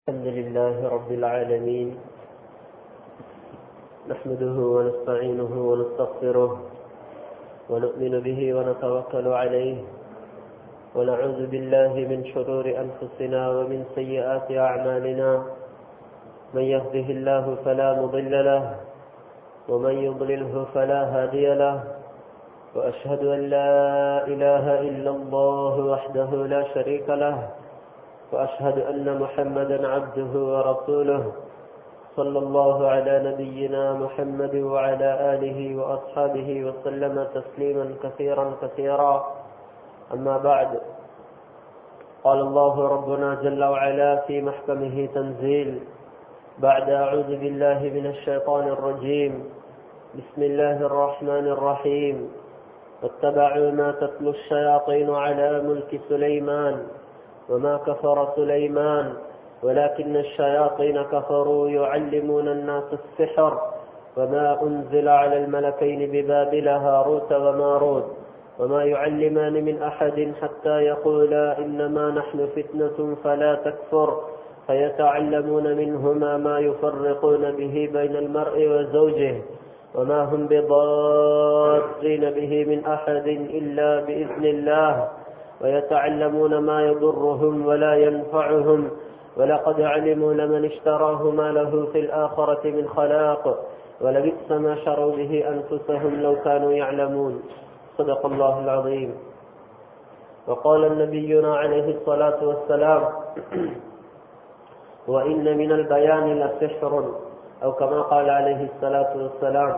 الحمد لله رب العالمين نحمده ونستعينه ونستغفره ونؤمن به ونتوكل عليه ونعوذ بالله من شرور أنفسنا ومن سيئات أعمالنا من يهده الله فلا مضل له ومن يضلله فلا هادي له وأشهد أن لا إله إلا الله وحده لا شريك له وأشهد أن محمدا عبده ورسوله صلى الله على نبينا محمد وعلى آله وأصحابه وسلم تسليما كثيرا كثيرا أما بعد قال الله ربنا جل وعلا في محكمه تنزيل بعد أعوذ بالله من الشيطان الرجيم بسم الله الرحمن الرحيم واتبعوا ما تتلو الشياطين على ملك سليمان وما كفر سليمان ولكن الشياطين كفروا يعلمون الناس السحر وما أنزل على الملكين ببابل هاروت وماروت وما يعلمان من أحد حتى يقولا إنما نحن فتنة فلا تكفر فيتعلمون منهما ما يفرقون به بين المرء وزوجه وما هم بضارين به من أحد إلا بإذن الله ويتعلمون ما يضرهم ولا ينفعهم ولقد علموا لمن اشتراه ما له في الآخرة من خلاق ولبئس ما شروا به أنفسهم لو كانوا يعلمون صدق الله العظيم وقال النبينا عليه الصلاة والسلام وإن من البيان لسحر أو كما قال عليه الصلاة والسلام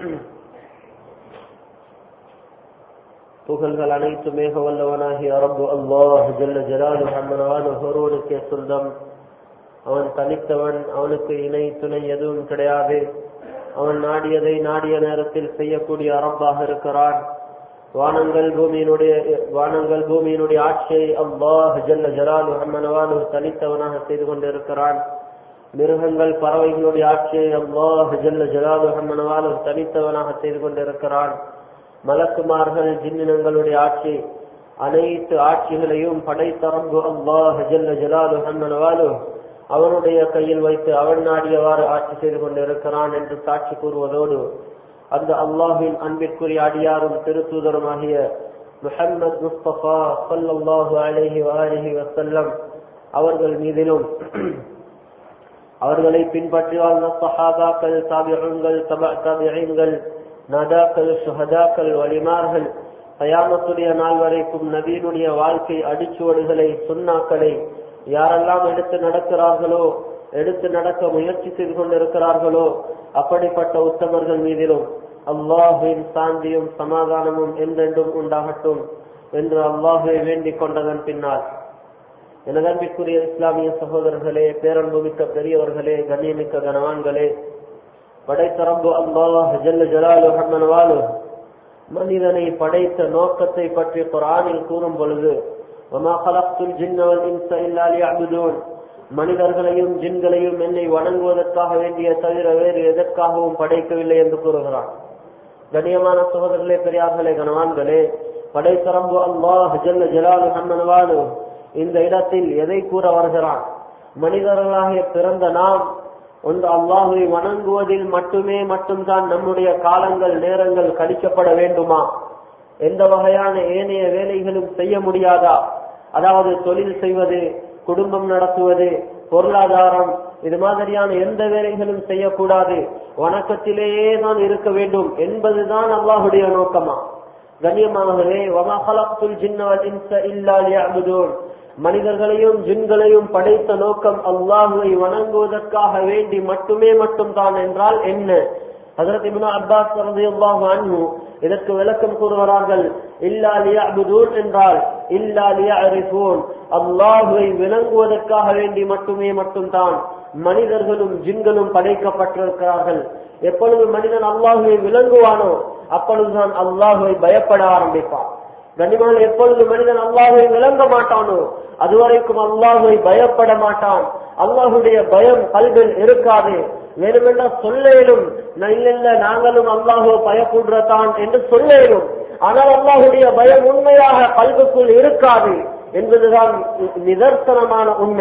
புகழ்கள் அனைத்துமேக வல்லவனாகிய அரபு அல்லாஹ் ஜல்ல ஜலாலு அம்மனவான் ஒருவனுக்கே சொந்தம் அவன் தனித்தவன் அவனுக்கு இணை துணை எதுவும் கிடையாது அவன் நாடியதை நாடிய நேரத்தில் செய்யக்கூடிய அரபாக இருக்கிறான் வானங்கள் பூமியினுடைய வானங்கள் பூமியினுடைய ஆட்சியை அல்லாஹ் ஜல்ல ஜலாலு அம்மனவான் தனித்தவனாக செய்து கொண்டிருக்கிறான் மிருகங்கள் பறவைகளுடைய ஆட்சியை அல்லாஹ் ஜல்ல ஜலாலு அம்மனவான் தனித்தவனாக செய்து கொண்டிருக்கிறான் மலக்குமார்கள் ஜின்னினங்களுடைய ஆட்சி அனைத்து ஆட்சிகளையும் படைத்தரம்பு அல்லாஹ் ஜல்ல ஜலாலு ஹம்மனவாலு அவனுடைய கையில் வைத்து அவன் நாடியவாறு ஆட்சி செய்து கொண்டிருக்கிறான் என்று சாட்சி கூறுவதோடு அந்த அல்லாஹின் அன்பிற்குரிய அடியாரும் திருத்தூதருமாகிய முஹம்மது முஸ்தபா சல்லாஹு அலஹி வாலிஹி வசல்லம் அவர்கள் மீதிலும் அவர்களை பின்பற்றி வாழ்ந்த சஹாபாக்கள் தாபியங்கள் தபா தாபியங்கள் நதாக்கள் சுஹதாக்கள் வலிமார்கள் கயாமத்துடைய நாள் வரைக்கும் நபீனுடைய வாழ்க்கை அடிச்சுவடுகளை சுண்ணாக்களை யாரெல்லாம் எடுத்து நடக்கிறார்களோ எடுத்து நடக்க முயற்சி செய்து கொண்டிருக்கிறார்களோ அப்படிப்பட்ட உத்தமர்கள் மீதிலும் அல்லாஹுவின் சாந்தியும் சமாதானமும் என்றென்றும் உண்டாகட்டும் என்று அல்லாஹுவை வேண்டிக் கொண்டதன் பின்னால் எனதன்பிற்குரிய இஸ்லாமிய சகோதரர்களே பேரன்புமிக்க பெரியவர்களே கண்ணியமிக்க கனவான்களே படைத்தரம்பு அல்லாஹ் ஜல்ல ஜலாலு ஹம்மனவாலு மனிதனை படைத்த நோக்கத்தை பற்றி குரானில் கூறும் பொழுது மனிதர்களையும் ஜின்களையும் என்னை வணங்குவதற்காக வேண்டிய தவிர வேறு எதற்காகவும் படைக்கவில்லை என்று கூறுகிறான் கண்ணியமான சகோதரர்களே பெரியார்களே கனவான்களே படைத்தரம்பு அல்லாஹ் ஜல்ல ஜலாலு ஹம்மனவாலு இந்த இடத்தில் எதை கூற வருகிறான் மனிதர்களாகிய பிறந்த நாம் ஒன்று அல்லாஹுவை வணங்குவதில் மட்டுமே மட்டும்தான் நம்முடைய காலங்கள் நேரங்கள் கழிக்கப்பட வேண்டுமா எந்த வகையான ஏனைய வேலைகளும் செய்ய முடியாதா அதாவது தொழில் செய்வது குடும்பம் நடத்துவது பொருளாதாரம் இது மாதிரியான எந்த வேலைகளும் செய்யக்கூடாது வணக்கத்திலேயே தான் இருக்க வேண்டும் என்பதுதான் அல்லாஹுடைய நோக்கமா கண்ணியமாகவே வமஹலத்துல் ஜின்னவல் இன்ச இல்லா லியஅபுதூன் மனிதர்களையும் ஜின்களையும் படைத்த நோக்கம் அல்லாஹுவை வணங்குவதற்காக வேண்டி மட்டுமே மட்டும் தான் என்றால் என்ன ஹசரத் இப்னு அப்பாஸ் ரலியல்லாஹு அன்ஹு இதற்கு விளக்கம் கூறுகிறார்கள் இல்லா லியஅபுதூன் என்றால் இல்லா லியஅரிஃபூன் அல்லாஹுவை விளங்குவதற்காக வேண்டி மட்டுமே மட்டும்தான் மனிதர்களும் ஜின்களும் படைக்கப்பட்டிருக்கிறார்கள் எப்பொழுது மனிதன் அல்லாஹுவை விளங்குவானோ அப்பொழுதுதான் அல்லாஹுவை பயப்பட ஆரம்பிப்பான் கனிமான எப்பொழுது மனிதன் அல்லாஹை விளங்க மாட்டானோ அதுவரைக்கும் அல்லாஹை பயப்பட மாட்டான் அல்லாஹுடைய பயம் கல்வியில் இருக்காது வேணுமென்ற சொல்லேனும் இல்ல நாங்களும் அல்லாஹோ பயப்படுறதான் என்று சொல்லேனும் ஆனால் அல்லாஹுடைய பயம் உண்மையாக கல்விக்குள் இருக்காது என்பதுதான் நிதர்சனமான உண்மை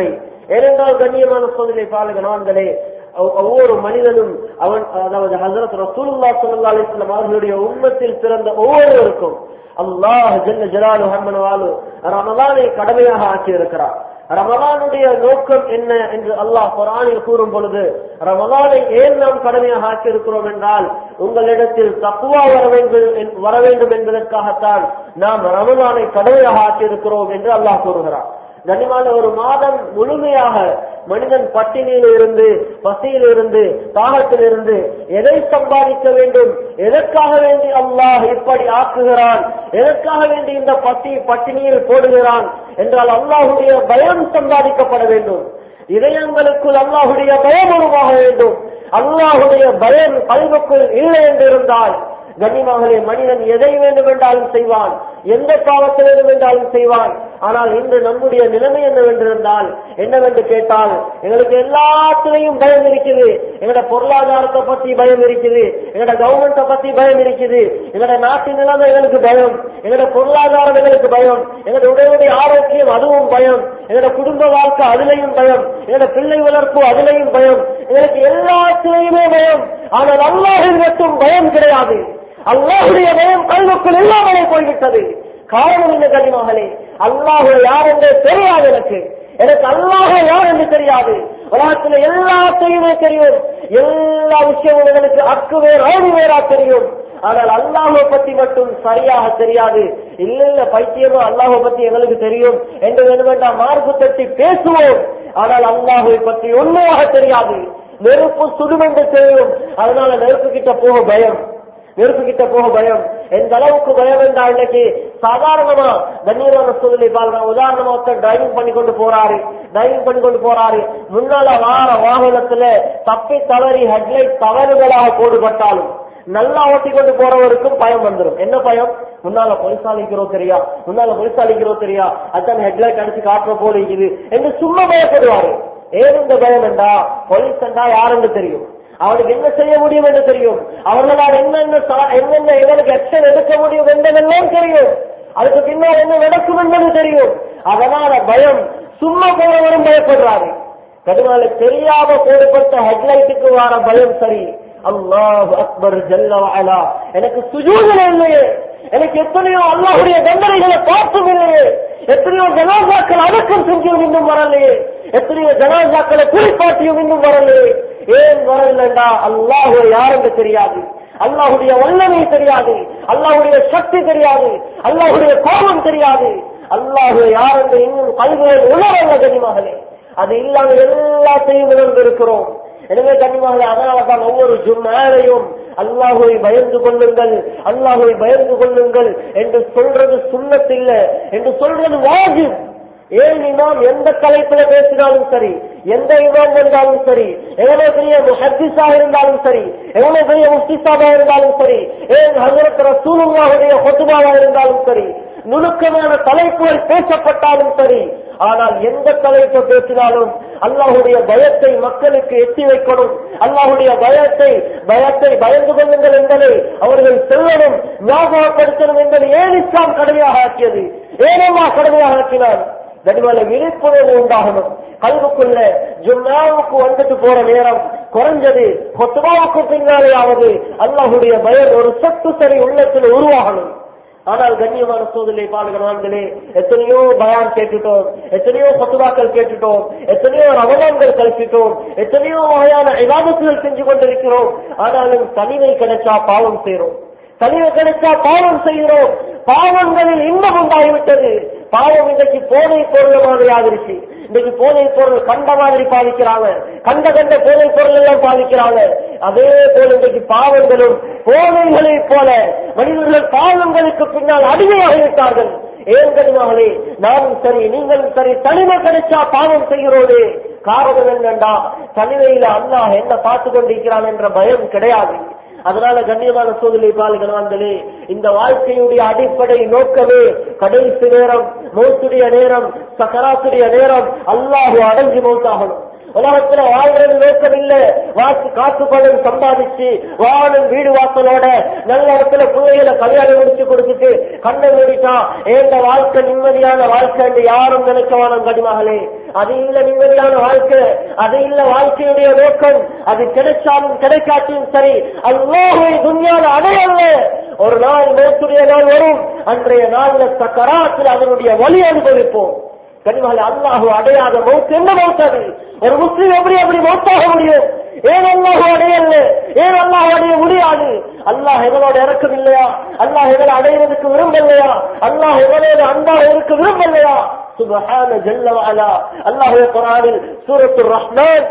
ஏனென்றால் கண்ணியமான சோதனை பாருங்க நான்களே ஒவ்- ஒவ்வொரு மனிதனும் அவன் அதாவது ஹசரத் ரசூலுல்லா ஸல்லல்லாஹு அலைஹி வஸல்லம் அவர்களுடைய உம்மத்தில் பிறந்த ஒவ்வொருவருக்கும் அல்லாஹ் ஜல்ல ஜலாலு ஹம்மனவாலு ரமலானை கடமையாக ஆக்கி இருக்கிறார் ரமலானுடைய நோக்கம் என்ன என்று அல்லாஹ் குரானில் கூறும் பொழுது ரமலானை ஏன் நாம் கடமையாக ஆக்கி இருக்கிறோம் என்றால் உங்களிடத்தில் தக்குவா வர வேண்டும் என்- வர வேண்டும் என்பதற்காகத்தான் நாம் ரமலானை கடமையாக ஆக்கி இருக்கிறோம் என்று அல்லாஹ் கூறுகிறார் கனிமான ஒரு மாதம் முழுமையாக மனிதன் பட்டினியில் இருந்து பசியில் இருந்து தாகத்தில் இருந்து எதை சம்பாதிக்க வேண்டும் எதற்காக வேண்டி அல்லாஹ் இப்படி ஆக்குகிறான் எதற்காக வேண்டி இந்த பசி பட்டினியில் போடுகிறான் என்றால் அல்லாஹுடைய பயம் சம்பாதிக்கப்பட வேண்டும் இதயங்களுக்குள் அல்லாஹுடைய பயம் உருவாக வேண்டும் அல்லாஹுடைய பயம் கல்வுக்குள் இல்லை என்று இருந்தால் கண்ணியமாகவே மனிதன் எதை வேண்டும் என்றாலும் செய்வான் எந்த பாவத்தில் வேண்டும் என்றாலும் செய்வான் ஆனால் இன்று நம்முடைய நிலைமை என்னவென்றிருந்தால் என்னவென்று கேட்டால் எங்களுக்கு எல்லாத்திலையும் பயம் இருக்குது எங்களோட பொருளாதாரத்தை பத்தி பயம் இருக்குது எங்களோட கவர்மெண்ட்டை பத்தி பயம் இருக்குது எங்களோட நாட்டின் நிலைமை எங்களுக்கு பயம் எங்களோட பொருளாதாரம் எங்களுக்கு பயம் எங்களோட உடலுடைய ஆரோக்கியம் அதுவும் பயம் எங்களோட குடும்ப வாழ்க்கை அதுலயும் பயம் எங்களோட பிள்ளை வளர்ப்பு அதுலயும் பயம் எங்களுக்கு எல்லாத்திலையுமே பயம் ஆனால் அல்லாஹில் மட்டும் பயம் கிடையாது அல்லாஹுடைய பயம் கல்வுக்குள் இல்லாமலே போய்விட்டது காரணம் என்ன கனிமகளே அல்லாஹு யார் என்றே தெரியாது எனக்கு எனக்கு அல்லாஹ் யார் என்று தெரியாது உலகத்துல எல்லாத்தையுமே தெரியும் எல்லா விஷயமும் எனக்கு அக்கு வேறு ஆணி வேறா தெரியும் ஆனால் அல்லாஹை பத்தி மட்டும் சரியாக தெரியாது இல்ல இல்ல பைத்தியமோ அல்லாஹை பத்தி எங்களுக்கு தெரியும் என்று வேண்டுமென்றா மார்பு தட்டி பேசுவோம் ஆனால் அல்லாஹை பற்றி உண்மையாக தெரியாது நெருப்பு சுடுமென்று தெரியும் அதனால நெருப்பு கிட்ட போக பயம் நெருப்பு கிட்ட போக பயம் எந்த அளவுக்கு பயம் என்றா இன்னைக்கு சாதாரணமா கண்ணியமான சூழ்நிலை பாருங்க உதாரணமா ஒருத்தர் டிரைவிங் பண்ணி கொண்டு போறாரு டிரைவிங் பண்ணி கொண்டு போறாரு முன்னால வார வாகனத்துல தப்பி தவறி ஹெட்லைட் தவறுகளாக போடுபட்டாலும் நல்லா ஓட்டி கொண்டு போறவருக்கும் பயம் வந்துடும் என்ன பயம் முன்னால பொலிசாலிக்கிறோம் தெரியா முன்னால பொலிசாலிக்கிறோம் தெரியா அதான் ஹெட்லைட் அடிச்சு காட்டுற போல இருக்குது என்று சும்மா பயப்படுவாரு ஏன் இந்த பயம் என்றா போலீஸ் என்றா யாருன்னு தெரியும் அவனுக்கு என்ன செய்ய முடியும் என்று தெரியும் அவர்களால் என்னென்ன சா- என்னென்ன எங்களுக்கு ஆக்ஷன் எடுக்க முடியும் என்பதெல்லாம் தெரியும் அதுக்கு பின்னால் என்ன நடக்கும் என்பது தெரியும் அதனால பயம் சும்மா போறவரும் பயப்படுறாரு கடுனால தெரியாம போடப்பட்ட ஹெட்லைட்டுக்கு வர பயம் சரி அல்லாஹ் அக்பர் ஜல்ல வஅலா எனக்கு சுஜூதம் இல்லையே எனக்கு எத்தனையோ அல்லாஹுடைய தண்டனைகளை பார்த்தும் இல்லையே எத்தனையோ ஜனாசாக்கள் அடக்கம் செஞ்சும் இன்னும் வரலையே எத்தனையோ ஜனாசாக்களை குறிப்பாட்டியும் இன்னும் வரலையே ஏன் வரலண்டா அல்லாஹு யாருக்கு தெரியாது அல்லாஹுடைய வல்லமை தெரியாது அல்லாஹுடைய சக்தி தெரியாது அல்லாஹுடைய கோபம் தெரியாது அல்லாஹு யார் என்று இன்னும் கல்விகள் உணரல்ல கனிமகளே அது இல்லாம எல்லாத்தையும் உணர்ந்திருக்கிறோம் எனவே கண்ணியமாக அதனால தான் ஒவ்வொரு ஜும்மாலையும் அல்லாஹுவை பயந்து கொள்ளுங்கள் அல்லாஹுவை பயந்து கொள்ளுங்கள் என்று சொல்றது சுண்ணத்தில்லை என்று சொல்றது வாஜிப் ஏன் இமாம் எந்த தலைப்புல பேசினாலும் சரி எந்த இமாம் இருந்தாலும் சரி எவ்வளவு பெரிய முஹத்திஸா இருந்தாலும் சரி எவ்வளவு பெரிய முஸ்திசாவா இருந்தாலும் சரி ஏன் ஹசரத் ரசூலுல்லாஹுடைய ஹொத்துபாவா இருந்தாலும் சரி நுணுக்கமான தலைப்புகள் பேசப்பட்டாலும் சரி ஆனால் எந்த தலைப்பு பேசினாலும் அல்லாஹுடைய பயத்தை மக்களுக்கு எட்டி வைக்கணும் அல்லாஹுடைய பயத்தை பயத்தை பயந்து கொள்ளுங்கள் என்பதை அவர்கள் சொல்லணும் ஞாபகப்படுத்தணும் என்பதை ஏன் இஸ்லாம் கடமையாக ஆக்கியது ஏனம்மா கடமையாக ஆக்கினார் கனிமலை விழிப்புணர்வு உண்டாகணும் கல்வுக்குள்ள ஜும்மாவுக்கு வந்துட்டு போற நேரம் குறைஞ்சது கொத்துபாவுக்கு பின்னாலேயாவது அல்லாஹுடைய பயம் ஒரு சொத்து சரி உள்ளத்தில் உருவாகணும் ஆனால் கண்ணியமான சோதனை பாலுகிறான்களே எத்தனையோ பயான் கேட்டுட்டோம் எத்தனையோ பத்துவாக்கள் கேட்டுட்டோம் எத்தனையோ ரவணங்கள் கழிச்சிட்டோம் எத்தனையோ வகையான விவாதத்துகள் செஞ்சு கொண்டிருக்கிறோம் ஆனாலும் தனிமை கிடைச்சா பாவம் செய்றோம் தனிமை கிடைச்சா பாவம் செய்கிறோம் பாவங்களில் இன்பம் உண்டாகிவிட்டது பாவம் இன்றைக்கு போதை பொருள் மாதிரி ஆகிருச்சு இன்னைக்கு போதை பொருள் கண்ட மாதிரி பாதிக்கிறாங்க கண்ட கண்ட போதை பொருள் எல்லாம் பாதிக்கிறாங்க அதே போல இன்றைக்கு பாவங்களும் போதைகளை போல மனிதர்கள் பாவங்களுக்கு பின்னால் அடிமையாகிவிட்டார்கள் ஏன் கனிமகளே நானும் சரி நீங்களும் சரி தனிமை கிடைச்சா பாவம் செய்கிறோடு காரணம் என்னண்டா தனிமையில அல்லாஹ் என்ன பார்த்து கொண்டிருக்கிறான் என்ற பயம் கிடையாது அதனால கண்ணியமான சோதனை பாலுகளாந்தலே இந்த வாழ்க்கையுடைய அடிப்படை நோக்கமே கடைசி நேரம் மௌத்துடைய நேரம் சக்கராத்துடைய நேரம் அல்லாஹு அடைஞ்சு மௌத்தாகணும் உலகத்துல வாழ்றது நோக்கம் இல்ல வாசி காசு பணம் சம்பாதிச்சு வாழும் வீடு வாசலோட நல்ல இடத்துல பிள்ளைகளை கல்யாணம் முடிச்சு கொடுத்துட்டு கண்ணை மூடிட்டா ஏந்த வாழ்க்கை நிம்மதியான வாழ்க்கை என்று யாரும் நினைக்க வேணும் கடிமகளே அது இல்ல நிம்மதியான வாழ்க்கை அது இல்ல வாழ்க்கையுடைய நோக்கம் அது கிடைச்சாலும் கிடைக்காட்டியும் சரி அல்லாஹை துன்யால அடையல்ல ஒரு நாள் மோத்துடைய நாள் வரும் அன்றைய நாள்ல சக்கராத்தில் அதனுடைய வழி அனுபவிப்போம் கனிமகள் அல்லாஹு அடையாத மௌத்து என்ன மௌத்தது ஒரு முஸ்லீம் எப்படி எப்படி மௌத்தாக முடியும் ஏன் அல்லாஹு அடையல ஏன் அல்லாஹ் அடைய முடியாது அல்லாஹ் எங்களோட இறக்கம் இல்லையா அல்லாஹ் எங்களை அடைவதற்கு விரும்பலையா அல்லாஹ் எங்களோட அன்பாக இருக்க விரும்பலையா சுபஹான ஜல்ல வஅலா அல்லாஹ் குர்ஆனில் சூரத்துர் ரஹ்மான்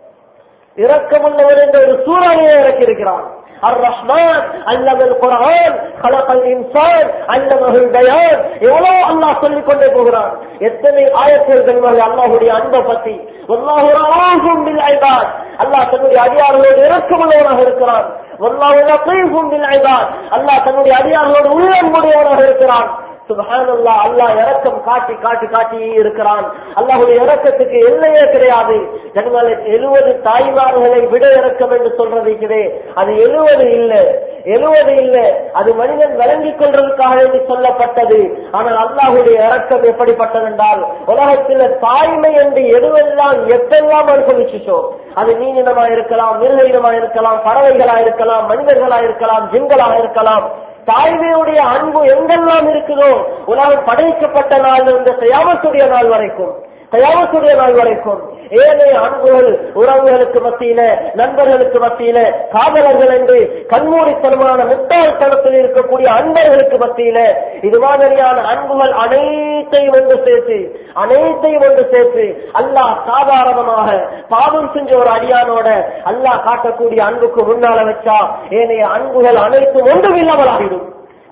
இரக்கமுள்ளவர் என்ற ஒரு சூறாவையை இறக்கியிருக்கிறான் الرحمن علم القرآن خلق الإنسان علمه البيان எவ்வளவு அல்லாஹ் சொல்லிக் கொண்டே போகிறான் எத்தனை ஆயத்தில் கண்மாரி அல்லாஹுடைய அன்பை பத்தி வல்லாஹு ரஆஹும் பில் இபாத் அல்லாஹ் தன்னுடைய அடியார்களோடு இரக்கமுள்ளவனாக இருக்கிறான் வல்லாஹு லத்தீஃபும் பில் இபாத் அல்லாஹ் தன்னுடைய அடியார்களோடு உள்ளன்புடையவனாக இருக்கிறான் சுபஹானல்லா அல்லாஹ் இறக்கம் காட்டி காட்டி காட்டி இருக்கிறான் அல்லாஹுடைய இறக்கத்துக்கு எல்லையே கிடையாது ஜனங்களை எழுவது தாய்மார்களை விட இறக்கம் என்று சொல்றதுக்குதே அது எழுவது இல்ல எழுவது இல்ல அது மனிதன் விளங்கிக் கொள்றதுக்காக வேண்டி சொல்லப்பட்டது ஆனால் அல்லாஹுடைய இறக்கம் எப்படிப்பட்டது என்றால் உலகத்தில் தாய்மை என்று எதுவெல்லாம் எப்பெல்லாம் அனுபவிச்சுச்சோ அது மீனினமா இருக்கலாம் மிருக இனமா இருக்கலாம் பறவைகளா இருக்கலாம் மனிதர்களா இருக்கலாம் ஜின்களாக இருக்கலாம் தாய்மையுடைய அன்பு எங்கெல்லாம் இருக்குதோ உலகம் படைக்கப்பட்ட நாள் இருந்த செய்யாமத்துடைய நாள் வரைக்கும் கயாமத்துடைய நாள் வரைக்கும் ஏனைய அன்புகள் உறவுகளுக்கு மத்தியில நண்பர்களுக்கு மத்தியில காதலர்கள் என்று கண்மூடித்தனமான முட்டாள்தனத்தில் இருக்கக்கூடிய அன்பர்களுக்கு மத்தியில இது மாதிரியான அன்புகள் அனைத்தையும் ஒன்று சேர்த்து அனைத்தையும் ஒன்று சேர்த்து அல்லாஹ் சாதாரணமாக பாவம் செஞ்ச ஒரு அடியானோட அல்லாஹ் காட்டக்கூடிய அன்புக்கு முன்னால வச்சா ஏனைய அன்புகள் அனைத்தும் ஒன்றும் இல்லாமல் ஆகிடும்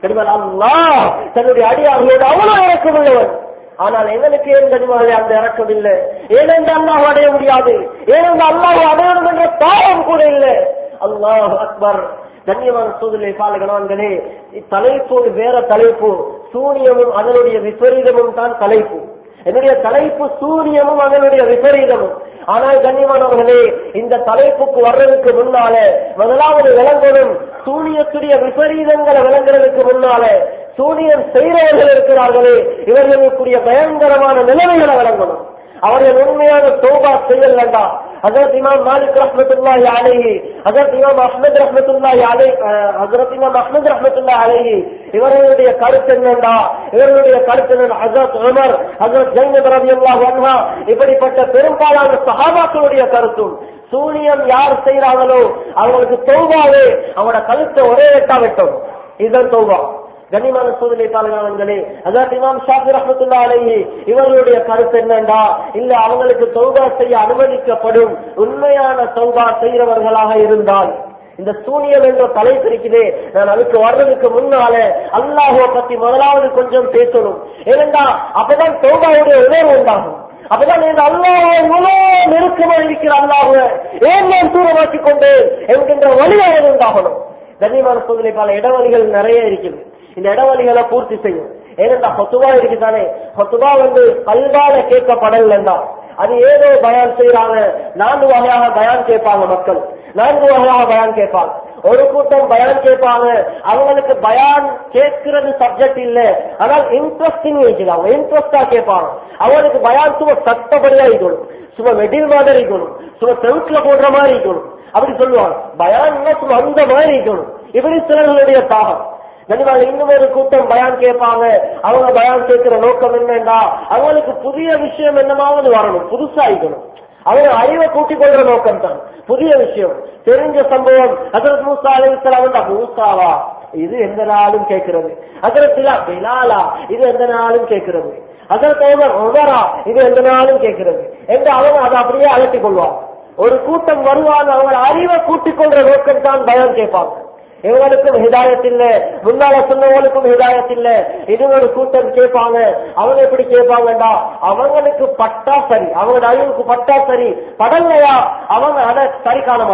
அல்லாஹ் தன்னுடைய அடியார்களோடு அவ்வளவு இறக்கம் உள்ளவன் ஆனால் எங்களுக்கு ஏன் கனிமாவே அந்த இறக்கம் இல்லை ஏனென்று அல்லாஹ் அடைய முடியாது ஏனென்று அல்லாஹ் அடையணும் என்ற பாவம் கூட இல்லை அல்லாஹ் அக்பர் கண்ணியமான சூழ்நிலை பாலகனான்களே தலைப்பு வேற தலைப்பு சூனியமும் அதனுடைய விபரீதமும் தான் தலைப்பு என்னுடைய தலைப்பு சூரியமும் அதனுடைய விபரீதமும் ஆனால் கண்ணியமானவர்களே இந்த தலைப்புக்கு வர்றதுக்கு முன்னால முதலாவது விளங்கணும் சூனியத்துடைய விபரீதங்களை விளங்குறதுக்கு முன்னால சூனியம் செய்கிறவர்கள் இருக்கிறார்களே இவர்களுக்குரிய பயங்கரமான நிலைமைகளை விளங்கணும் அவர்கள் உண்மையான தோபா செய்யல் வேண்டாம் ஹசரத் இமாம் மாலிக் ரஹ்மத்துல்லாஹி அலைஹி ஹசரத் இமாம் அஹ்மத் ரஹ்மத்துல்லாஹி அலை ஹசரத் இமாம் அஹ்மத் ரஹ்மத்துல்லாஹி அலைஹி இவர்களுடைய கருத்து என்னண்டா இவர்களுடைய கருத்து என்ன ஹசரத் உமர் ஹசரத் ஜைனப் ரலியல்லாஹு அன்ஹா இப்படிப்பட்ட பெரும்பாலான சஹாபாக்களுடைய கருத்தும் சூனியம் யார் செய்யறாங்களோ அவங்களுக்கு தௌபாவே அவங்களோட கழுத்தை ஒரே எட்டா வெட்டும் இதுதான் தௌபா கனிமான சூழ்நிலை பாலகாலங்களே அதாவது இமாம் ஷாஃபி ரஹமத்துல்லா அலைஹி இவர்களுடைய கருத்து என்னண்டா இல்ல அவங்களுக்கு தௌபா செய்ய அனுமதிக்கப்படும் உண்மையான தௌபா செய்கிறவர்களாக இருந்தால் இந்த சூனியம் என்ற தலைப்பு இருக்குதே நான் அதுக்கு வர்றதுக்கு முன்னால அல்லாஹுவ பத்தி முதலாவது கொஞ்சம் பேசணும் ஏனென்றா அப்பதான் தௌபாவுடைய உணர்வு உண்டாகும் அப்பதான் இந்த அல்லாஹ் இவ்வளவு நெருக்கமா இருக்கிற அல்லாஹுவ ஏன் நான் தூரமாக்கி கொண்டேன் என்கின்ற வழியாக உண்டாகணும் கண்ணியமான சூழ்நிலை பல இடவழிகள் நிறைய இருக்குது இந்த இடவழிகளை பூர்த்தி செய்யும் ஏனென்றா ஹொத்துபா இருக்குதானே ஹொத்துபா வந்து கல்வால கேட்கப்படலன்னா அது ஏதோ பயான் செய்யறாங்க நான்கு வகையாக பயான் கேட்பாங்க மக்கள் நான்கு வகையாக பயான் கேட்பாங்க ஒரு கூட்டம் பயான் கேட்பாங்க அவங்களுக்கு பயான் கேட்கிறது சப்ஜெக்ட் இல்ல ஆனால் இன்ட்ரெஸ்டிங் வச்சுக்காங்க இன்ட்ரெஸ்டா கேட்பாங்க அவங்களுக்கு பயான் சும்மா சட்டப்படியா இருக்கணும் சும்மா மெடில் மாதிரி இருக்கணும் சும்மா செவுட்ல போடுற மாதிரி இருக்கணும் அப்படி சொல்லுவாங்க பயான் சும்மா அந்த மாதிரி இருக்கணும் இப்படி சிலர்களுடைய தாகம் கண்டிப்பாக இன்னும் ஒரு கூட்டம் பயான் கேட்பாங்க அவங்க பயான் கேட்கிற நோக்கம் என்னன்னா அவங்களுக்கு புதிய விஷயம் என்னமாவது வரணும் புதுசா இருக்கணும் அவங்க அறிவை கூட்டிக் கொள்ற நோக்கம் தான் புதிய விஷயம் தெரிஞ்ச சம்பவம் அதற்கு மூசா அலிஸ்லாம் மூசாவா இது எந்த நாளும் கேட்கிறது அதற்கு பிலாலா இது எந்த நாளும் கேட்கிறது அதற்கு உமரா இது எந்த நாளும் கேட்கிறது என்று அவங்க அதை அப்படியே அலட்டிக் கொள்வாங்க ஒரு கூட்டம் வருவாங்க அவங்க அறிவை கூட்டிக் கொள்ற நோக்கம் தான் பயம் கேட்பாங்க இவங்களுக்கும் ஹிதாயத் இல்ல முன்னால சொன்னவங்களுக்கும் ஹிதாயத் இல்ல இது ஒரு கூட்டம் கேட்பாங்க அவங்க எப்படி கேட்பாங்கடா அவங்களுக்கு பட்டா சரி அவங்க அறிவுக்கு பட்டா சரி படலையா அவங்க அதை சரி காண மாட்டாங்க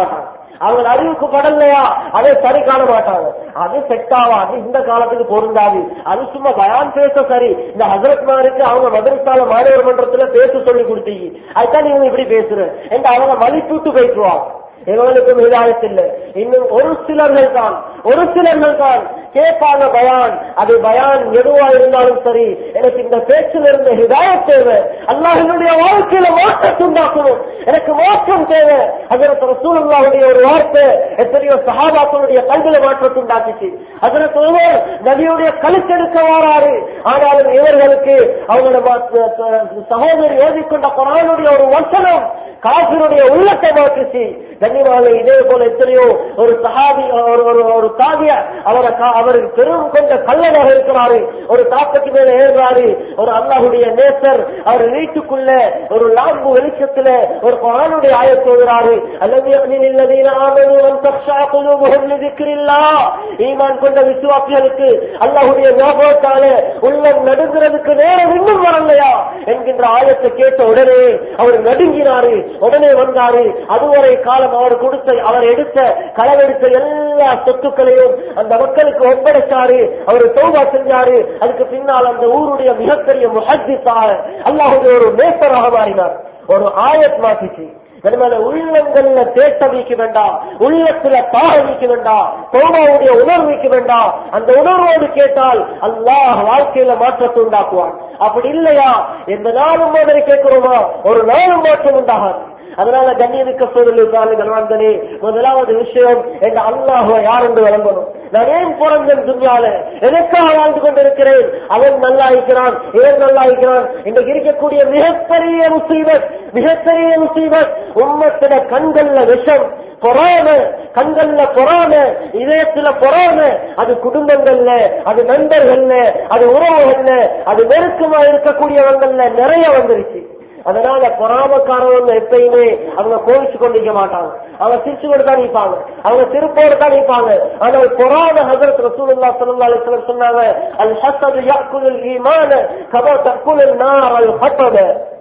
அவங்க அறிவுக்கு படலையா அதை சரி காண மாட்டாங்க அது செட் ஆகாது இந்த காலத்துக்கு பொருந்தாது அது சும்மா பயான் பேச சரி இந்த ஹசரத்மாருக்கு அவங்க மதரசால மாணவர் மன்றத்துல பேச சொல்லி கொடுத்தீங்க அதுதான் நீங்க இப்படி பேசுற என்று அவங்க மலிப்பிட்டு பேசுவாங்க எவனுக்கும் ஹிதாயத் இல்லை இன்னும் ஒரு சிலர்கள் தான் ஒரு சிலர்கள் தான் கேட்பாங்க பயான் அது பயான் எதுவா இருந்தாலும் சரி எனக்கு இந்த பேச்சில் இருந்த ஹிதாயத் தேவை அல்லாஹ் என்னுடைய வாழ்க்கையில மாற்றத்தை உண்டாக்கணும் எனக்கு மாற்றம் தேவை அதற்கு ரசூலுல்லாவுடைய ஒரு வார்த்தை எத்தனையோ சஹாபாக்களுடைய கல்வியில மாற்றத்தை உண்டாக்கிச்சு அதற்கு ஒருவர் நபியுடைய கழுத்தெடுக்க வாராரு ஆனாலும் இவர்களுக்கு அவங்களோட மா- சகோதரி எழுதிக்கொண்ட குரானுடைய ஒரு வசனம் காபிருடைய உள்ளத்தை மாற்றுச்சு கண்ணியமாக இதே போல எத்தனையோ ஒரு சஹாபி ஒரு ஒரு ஒரு தாதிய அவரை கா- அவருக்கு பெரும் கொண்ட கல்லனாக இருக்கிறாரு ஒரு தாக்கத்து மேல ஏறுறாரு ஒரு அல்லாஹுடைய நேசர் அவர் வீட்டுக்குள்ள ஒரு லாம்பு வெளிச்சத்துல ஒரு குரானுடைய ஆயத் சொல்கிறாரு அல்லது இல்லதீன ஆமனு அன் தக்ஷா குலூபுஹும் லிதிக்ரில்லாஹ் ஈமான் கொண்ட விசுவாசிகளுக்கு அல்லாஹ்வுடைய ஞாபகத்தால உள்ளம் நடுங்கிறதுக்கு நேரம் இன்னும் வரலையா என்கின்ற ஆயத்தை கேட்ட உடனே அவர் நடுங்கினாரு உடனே வந்தாரு அதுவரை காலம் அவர் கொடுத்த அவர் எடுத்த களவெடுத்த எல்லா சொத்துக்களையும் அந்த மக்களுக்கு ஒப்படைச்சாரு அவர் தௌபா செஞ்சாரு அதுக்கு பின்னால் அந்த ஊருடைய மிகப்பெரிய முஹத்திஸாக அல்லாஹுடைய ஒரு நேசராக மாறினார் ஒரு ஆயத் மாத்திச்சு அதனால உள்ளங்கள்ல தேட்ட வைக்க வேண்டாம் உள்ளத்துல தாக வைக்க வேண்டாம் தோமாவுடைய உணர்வு வைக்க வேண்டாம் அந்த உணர்வோடு கேட்டால் அல்லாஹ் வாழ்க்கையில மாற்றத்தை உண்டாக்குவான் அப்படி இல்லையா எந்த நாளும் மாதிரி கேட்கிறோமா ஒரு நாளும் மாற்றம் உண்டாகாது அதனால கண்ணியமிக்க சூழல் கணவன்களே முதலாவது விஷயம் எங்க அல்லாஹுவ யார் என்று விளம்பணும் நான் ஏன் பிறந்தேன் துன்யால எதற்காக வாழ்ந்து கொண்டிருக்கிறேன் அவன் நல்லா இருக்கிறான் ஏன் நல்லா இருக்கிறான் இன்றைக்கு இருக்கக்கூடிய மிகப்பெரிய முசீபத் மிகப்பெரிய முசீபத் உம்மத்திட கண்கள்ல விஷம் பொறாம கண்கள்ல பொறாம இதயத்துல பொறாம அது குடும்பங்கள்ல அது நண்பர்கள்ல அது உறவுகள்ல அது நெருக்கமா இருக்கக்கூடியவங்கள்ல நிறைய வந்துருச்சு அதனால பொறாமக்காரவங்க எப்பயுமே அவங்க கோவிச்சு கொண்டிருக்க மாட்டாங்க அவங்க சிரிச்சு கொண்டு தான் நிற்பாங்க அவங்க திருப்போடு தான் நிற்பாங்க ஆனால் பொறாம ஹசரத் ரசூலுல்லா ஸல்லல்லாஹு அலைஹி வஸல்லம் சொன்னாங்க அல் ஹஸது யஅகுலுல் ஈமான கமா தக்குலுன் நார் அல் ஹத்தப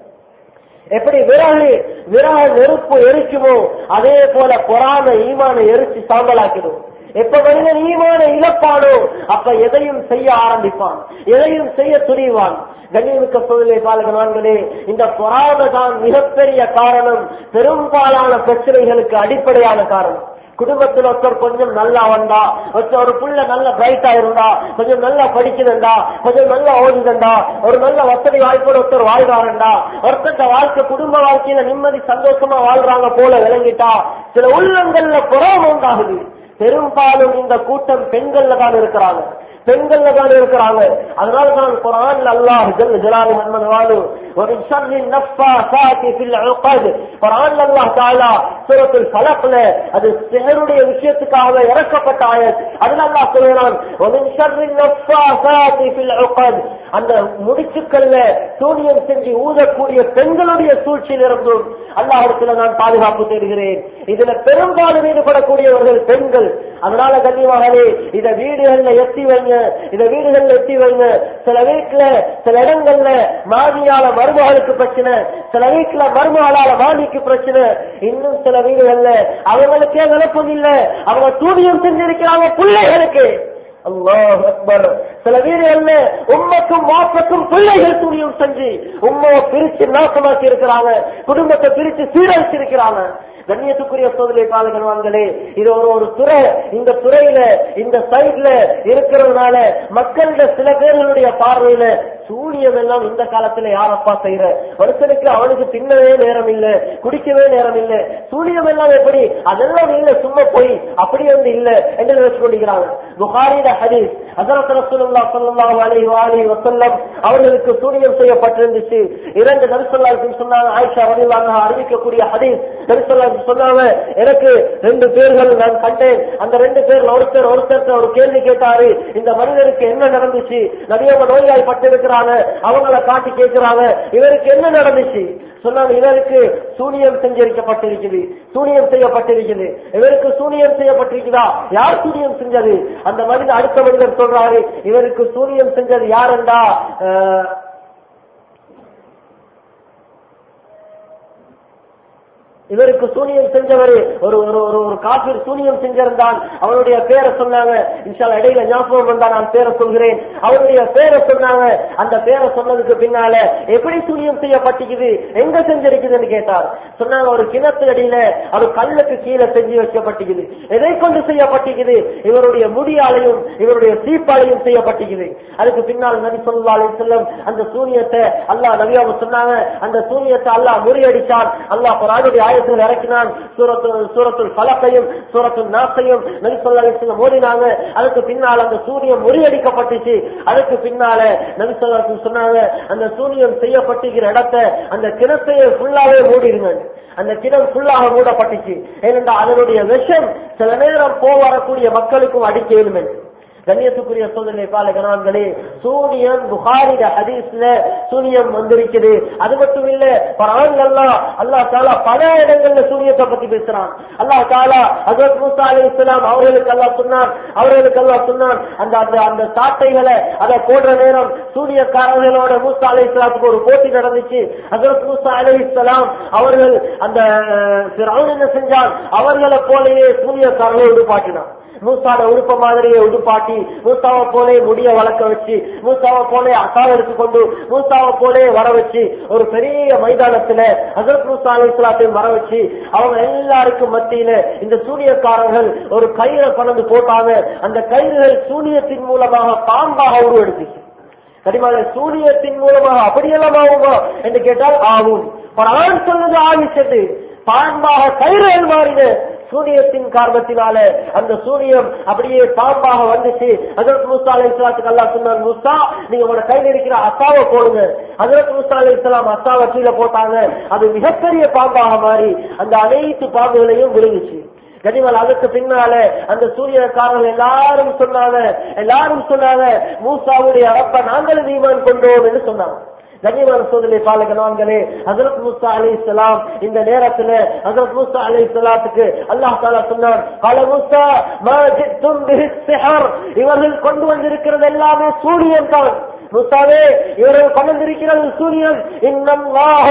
எப்படி விறகு விறகு நெருப்பு எரிக்குமோ அதே போல பொறாம ஈமான எரிச்சு சாம்பலாக்கிடும் எப்ப மனிதன் ஈமான இழப்பானோ அப்ப எதையும் செய்ய ஆரம்பிப்பான் எதையும் செய்ய துணிவான் கண்ணியமிக்க சூழ்நிலை பாலகனான்களே இந்த பொறாமை தான் மிகப்பெரிய காரணம் பெரும்பாலான பிரச்சனைகளுக்கு அடிப்படையான காரணம் குடும்பத்தில் ஒருத்தர் கொஞ்சம் நல்லா வந்தா ஒருத்தர் ஒரு புள்ள நல்ல பிரைட்டா இருந்தா கொஞ்சம் நல்லா படிக்கிறண்டா கொஞ்சம் நல்லா ஓடுதண்டா ஒரு நல்ல வசதி வாய்ப்போட ஒருத்தர் வாழ்றாருண்டா ஒருத்தர் வாழ்க்கை குடும்ப வாழ்க்கையில நிம்மதி சந்தோஷமா வாழ்றாங்க போல விளங்கிட்டா சில உள்ளங்கள்ல பொறாம உண்டாகுது பெரும்பாலும் இந்த கூட்டம் பெண்கள்ல தான் இருக்கிறாங்க பெண்கள்ல தான் இருக்கிறாங்க அதனால தான் குரான் அல்லாஹ் ஜல் ஜலாலு மன்மன் வாழு ஒரு ஷர்ரி நஃபாசாத்தி ஃபில் உகத் குரான் அல்லாஹ் தஆலா சூரத்துல் ஃபலக்ல அது சிஹருடைய விஷயத்துக்காக இறக்கப்பட்ட ஆயத் அதுல அல்லாஹ் சொல்றான் ஒரு ஷர்ரி நஃபாசாத்தி ஃபில் உகத் அந்த முடிச்சுக்கல்ல சூனியம் செஞ்சு ஊதக்கூடிய பெண்களுடைய சூழ்ச்சியில் இருந்தும் அல்லாஹிடத்துல நான் பாதுகாப்பு தேடுகிறேன் இதுல பெரும்பாலும் ஈடுபடக்கூடியவர்கள் பெண்கள் அதனால கண்ணியமாகவே இத வீடுகள்ல எத்தி வைங்க இத வீடுகள்ல எத்தி வைங்க சில வீட்டுல சில இடங்கள்ல மாமியால மருமகளுக்கு பிரச்சனை சில வீட்டுல மருமகளால மாமிக்கு பிரச்சனை இன்னும் சில வீடுகள்ல அவங்களுக்கே விளக்கம் இல்ல அவங்க சூனியம் செஞ்சிருக்கிறாங்க பிள்ளைகளுக்கு அல்லாஹ் அக்பர் சில வீடுகள்ல உண்மைக்கும் வாப்பக்கும் பிள்ளைகள் துணியும் செஞ்சு உண்மையை பிரிச்சு நாசமாக்கி இருக்கிறாங்க குடும்பத்தை பிரிச்சு சீரழிச்சிருக்கிறாங்க கண்ணியத்துக்குரிய சோதனை பாலகன்வான்களே இது ஒரு ஒரு துறை இந்த துறையில இந்த சைட்ல இருக்கிறதுனால மக்கள்கிட்ட சில பேர்களுடைய பார்வையில சூனியம் எல்லாம் இந்த காலத்துல யாரப்பா செய்யற ஒருத்தனுக்கு அவனுக்கு தின்னவே நேரம் இல்ல குடிக்கவே நேரம் இல்ல சூனியம் எல்லாம் எப்படி அதெல்லாம் இல்ல சும்மா போய் அப்படி வந்து இல்ல என்று நினைச்சு கொண்டிருக்கிறாங்க புகாரிட ஹதீஸ் ஹசரத் ரசூலுல்லாஹ் ஸல்லல்லாஹு அலைஹி வஆலிஹி வஸல்லம் அவர்களுக்கு சூனியம் செய்யப்பட்டிருந்துச்சு இரண்டு நபிசல்லாஹு சொன்னாங்க ஆயிஷா ரலியல்லாஹு அன்ஹா அறிவிக்கக்கூடிய ஹதீஸ் நபிசல்லாஹு சொன்னாங்க எனக்கு ரெண்டு பேர்கள் நான் கண்டேன் அந்த ரெண்டு பேர்ல ஒருத்தர் ஒருத்தர் ஒரு கேள்வி கேட்டாரு இந்த மனிதருக்கு என்ன நடந்துச்சு நபியவங்க நோயாய் பட்டிருக்கிறாங்க அவங்கள காட்டி கேட்கிறாங்க இவருக்கு என்ன நடந்துச்சு சொன்னாங்க இவருக்கு சூனியம் செஞ்சிருக்கப்பட்டிருக்குது சூனியம் செய்யப்பட்டிருக்குது இவருக்கு சூனியம் செய்யப்பட்டிருக்குதா யார் சூனியம் செஞ்சது அந்த மனிதன் அடுத்த மனிதர் சொல்றாரு இவருக்கு சூனியம் செஞ்சது யாருண்டா இவருக்கு சூனியம் செஞ்சவர் ஒரு ஒரு ஒரு ஒரு காப்பீர் சூனியம் செஞ்சிருந்தான் அவருடைய பேரை சொன்னாங்க இன்ஷால்லா இடையில ஞாபகம் வந்தா நான் பேரை சொல்கிறேன் அவருடைய பேரை சொன்னாங்க அந்த பேரை சொன்னதுக்கு பின்னால எப்படி சூனியம் செய்யப்பட்டிக்குது எங்க செஞ்சிருக்குதுன்னு கேட்டார் சொன்னாங்க ஒரு கிணத்து அடியில அது கல்லுக்கு கீழே செஞ்சு வைக்கப்பட்டிக்குது எதை கொண்டு செய்யப்பட்டிக்குது இவருடைய முடியாலையும் இவருடைய சீப்பாலையும் செய்யப்பட்டிக்குது அதுக்கு பின்னால் நபி சொல்லா செல்லம் அந்த சூனியத்தை அல்லாஹ் நபியாவு சொன்னாங்க அந்த சூனியத்தை அல்லாஹ் முறியடிச்சான் அல்லாஹ் குரானுடைய ஆயத்தில் இறக்கினான் சூரத்து சூரத்துல் பலக்கையும் சூரத்துல் நாசையும் நபி சொல்லா செல்லம் ஓடினாங்க அதுக்கு பின்னால் அந்த சூனியம் முறியடிக்கப்பட்டுச்சு அதுக்கு பின்னால நபி சொல்லா சொன்னாங்க அந்த சூனியம் செய்யப்பட்டிருக்கிற இடத்தை அந்த கிணத்தையே ஃபுல்லாவே மூடிடுங்க அந்த கிணம் ஃபுல்லாக மூடப்பட்டுச்சு ஏனென்றால் அதனுடைய விஷம் சில நேரம் போ வரக்கூடிய மக்களுக்கும் அடிக்க வேணுமே கண்ணியத்துக்குரிய சோதனை பால கணவான்களே சூனியம் புகாரிட ஹதீஸ்ல சூனியம் வந்திருக்குது அது மட்டும் இல்ல பரான்கள்லாம் அல்லாஹ் தாலா பல இடங்கள்ல சூனியத்தை பத்தி பேசுறான் அல்லாஹ் தாலா ஹசரத் மூசா அலி இஸ்லாம் அவர்களுக்கு எல்லாம் சொன்னான் அவர்களுக்கு எல்லாம் சொன்னான் அந்த அந்த அந்த சாட்டைகளை அதை போடுற நேரம் சூனியக்காரர்களோட மூசா அலி இஸ்லாத்துக்கு ஒரு போட்டி நடந்துச்சு ஹசரத் மூசா அலி இஸ்லாம் அவர்கள் அந்த ஃபிரௌன் என்ன செஞ்சான் அவர்களை போலயே சூனியக்காரர்களை உருப்பாட்டினான் மூசாட உடுப்ப மாதிரியே உடுப்பாட்டி மூசாவை போலே முடிய வளர்க்க வச்சு மூசாவை போலே அசாவை எடுத்துக்கொண்டு மூசாவை போலே வர வச்சு ஒரு பெரிய மைதானத்துல ஹசரத் மூசா அலிஸ்லாத்தையும் வர வச்சு அவங்க எல்லாருக்கும் மத்தியில இந்த சூனியக்காரர்கள் ஒரு கயிறை கொண்டு போட்டாங்க அந்த கயிறுகள் சூனியத்தின் மூலமாக பாம்பாக உருவெடுத்துச்சு கடிமான சூனியத்தின் மூலமாக அப்படியெல்லாம் ஆகுமா என்று கேட்டால் ஆகும் ஆண் சொன்னது ஆகிச்சது பாம்பாக கயிறுகள் மாறின சூனியத்தின் காரணத்தினால அந்த சூனியம் அப்படியே பாம்பாக வந்துச்சு அதற்கு மூசா அலி இஸ்லாத்துக்கு அல்லா சொன்னார் மூசா நீங்க உங்களோட கையில் இருக்கிற அசாவை போடுங்க அதற்கு மூசா அலி இஸ்லாம் அசாவை கீழே போட்டாங்க அது மிகப்பெரிய பாம்பாக மாறி அந்த அனைத்து பாம்புகளையும் விழுங்குச்சு கனிமல் அதுக்கு பின்னால அந்த சூரியக்காரர்கள் எல்லாரும் சொன்னாங்க எல்லாரும் சொன்னாங்க மூசாவுடைய அப்ப நாங்களும் ஈமான் கொண்டோம் என்று சொன்னாங்க கண்ணியமான சோதனை பாலகனான்களே ஹசரத் முஸ்தா அலி இஸ்லாம் இந்த நேரத்துல ஹசரத் முஸ்தா அலி இஸ்லாத்துக்கு அல்லாஹ் தாலா சொன்னார் பல முஸ்தா இவர்கள் கொண்டு வந்திருக்கிறது எல்லாமே சூரியன் தான் முஸ்தாவே இவர்கள் கொண்டு வந்திருக்கிறது சூரியன் இன்னும்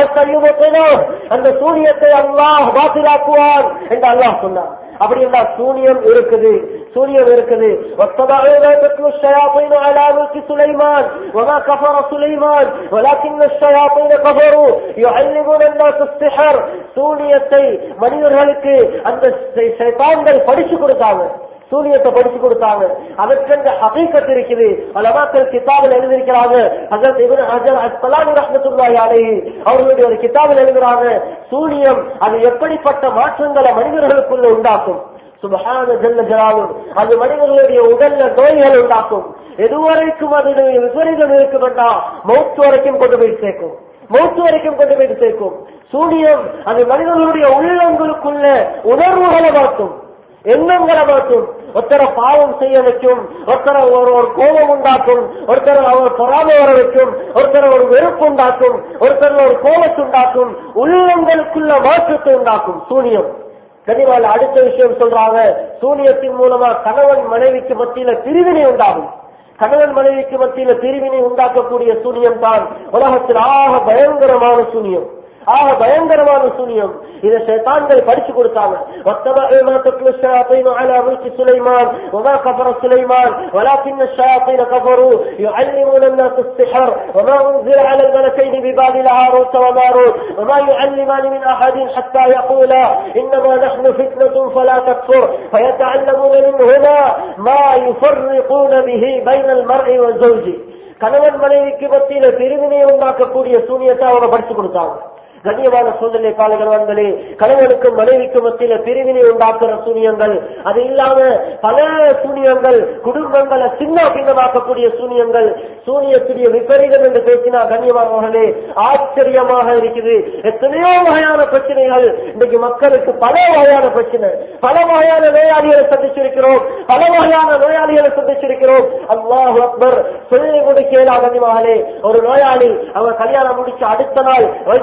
அந்த சூரியத்தை அல்லாஹ் பாத்திராக்குவார் என்று அல்லாஹ் சொன்னார் அப்படி என்றால் சூனியம் இருக்குது சூனியம் இருக்குது الشياطين على ملك سليمان وما كفر سليمان ولكن الشياطين كفروا يعلمون الناس السحر சூனியத்தை மனிதர்களுக்கு அந்த சைத்தான்கள் படிச்சு கொடுத்தாங்க சூனியத்தை படிச்சு கொடுத்தாங்க அதற்கென்ற ஹகீக்கத் இருக்குது அலமாக்கள் கிதாபில் எழுதியிருக்கிறாங்க ஹசரத் இப்னு ஹஜர் அஸ்ஸலாமு ரஹ்மத்துல்லாஹி அலைஹி அவர்களுடைய ஒரு கிதாபில் எழுதுறாங்க சூனியம் அது எப்படிப்பட்ட மாற்றங்களை மனிதர்களுக்குள்ள உண்டாக்கும் சுபஹான ஜல்ல ஜலாலும் அது மனிதர்களுடைய உடல்ல நோய்கள் உண்டாக்கும் எதுவரைக்கும் அது விபரீதம் இருக்கும் வேண்டாம் மௌத்து வரைக்கும் கொண்டு போய் சேர்க்கும் மௌத்து வரைக்கும் கொண்டு போய் சேர்க்கும் சூனியம் அது மனிதர்களுடைய உள்ளங்களுக்குள்ள உணர்வுகளை மாற்றும் எண்ணங்களை மாற்றும் ஒருத்தரை பாவம் செய்ய வைக்கும் ஒருத்தரை ஒரு ஒரு கோபம் உண்டாக்கும் ஒருத்தர் அவர் பொறாமை வர வைக்கும் ஒருத்தர் ஒரு வெறுப்பு உண்டாக்கும் ஒருத்தர் ஒரு கோபத்தை உண்டாக்கும் உள்ளங்களுக்குள்ள மாற்றத்தை உண்டாக்கும் சூனியம் கனிவால் அடுத்த விஷயம் சொல்றாங்க சூனியத்தின் மூலமா கணவன் மனைவிக்கு மத்தியில பிரிவினை உண்டாகும் கணவன் மனைவிக்கு மத்தியில பிரிவினை உண்டாக்கக்கூடிய சூனியம் தான் உலகத்தில் ஆக பயங்கரமான சூனியம் ஆக பயங்கரமான சூனியம் இதை ஷைத்தான்கள் படிச்சு கொடுத்தாங்க واتبعوا ما تتلو الشياطين على ملك سليمان وما كفر سليمان ولكن الشياطين كفروا يعلمون الناس السحر وما انزل على الملكين ببابل هاروت وماروت وما يعلمان من احد حتى يقولا انما نحن فتنه فلا تكفر فيتعلمون منهما ما يفرقون به بين المرء وزوجه கணவன் மனைவிக்கு மத்தியில பிரிவினை உண்டாக்கக்கூடிய சூனியத்தை அவங்க படிச்சு கொடுத்தாங்க கண்ணியமான சூழ்நிலை பாலகர்களே கணவனுக்கும் மனைவிக்கும் மத்தியில பிரிவினை உண்டாக்குற சூனியங்கள் அது இல்லாம பல சூனியங்கள் குடும்பங்களை சின்ன பின்னமாக்கக்கூடிய சூனியங்கள் சூனியத்துடைய விபரீதம் என்று பேசினா கண்ணியமானவர்களே ஆச்சரியமாக இருக்குது எத்தனையோ வகையான பிரச்சனைகள் இன்னைக்கு மக்களுக்கு பல வகையான பிரச்சனை பல வகையான நோயாளிகளை சந்திச்சிருக்கிறோம் பல வகையான நோயாளிகளை சந்திச்சிருக்கிறோம் அல்லாஹ் அக்பர் சொல்லி கொடுக்கலாம் கண்ணியமாகலே ஒரு நோயாளி அவங்க கல்யாணம் முடிச்சு அடுத்த நாள் வயிற்றுல வலி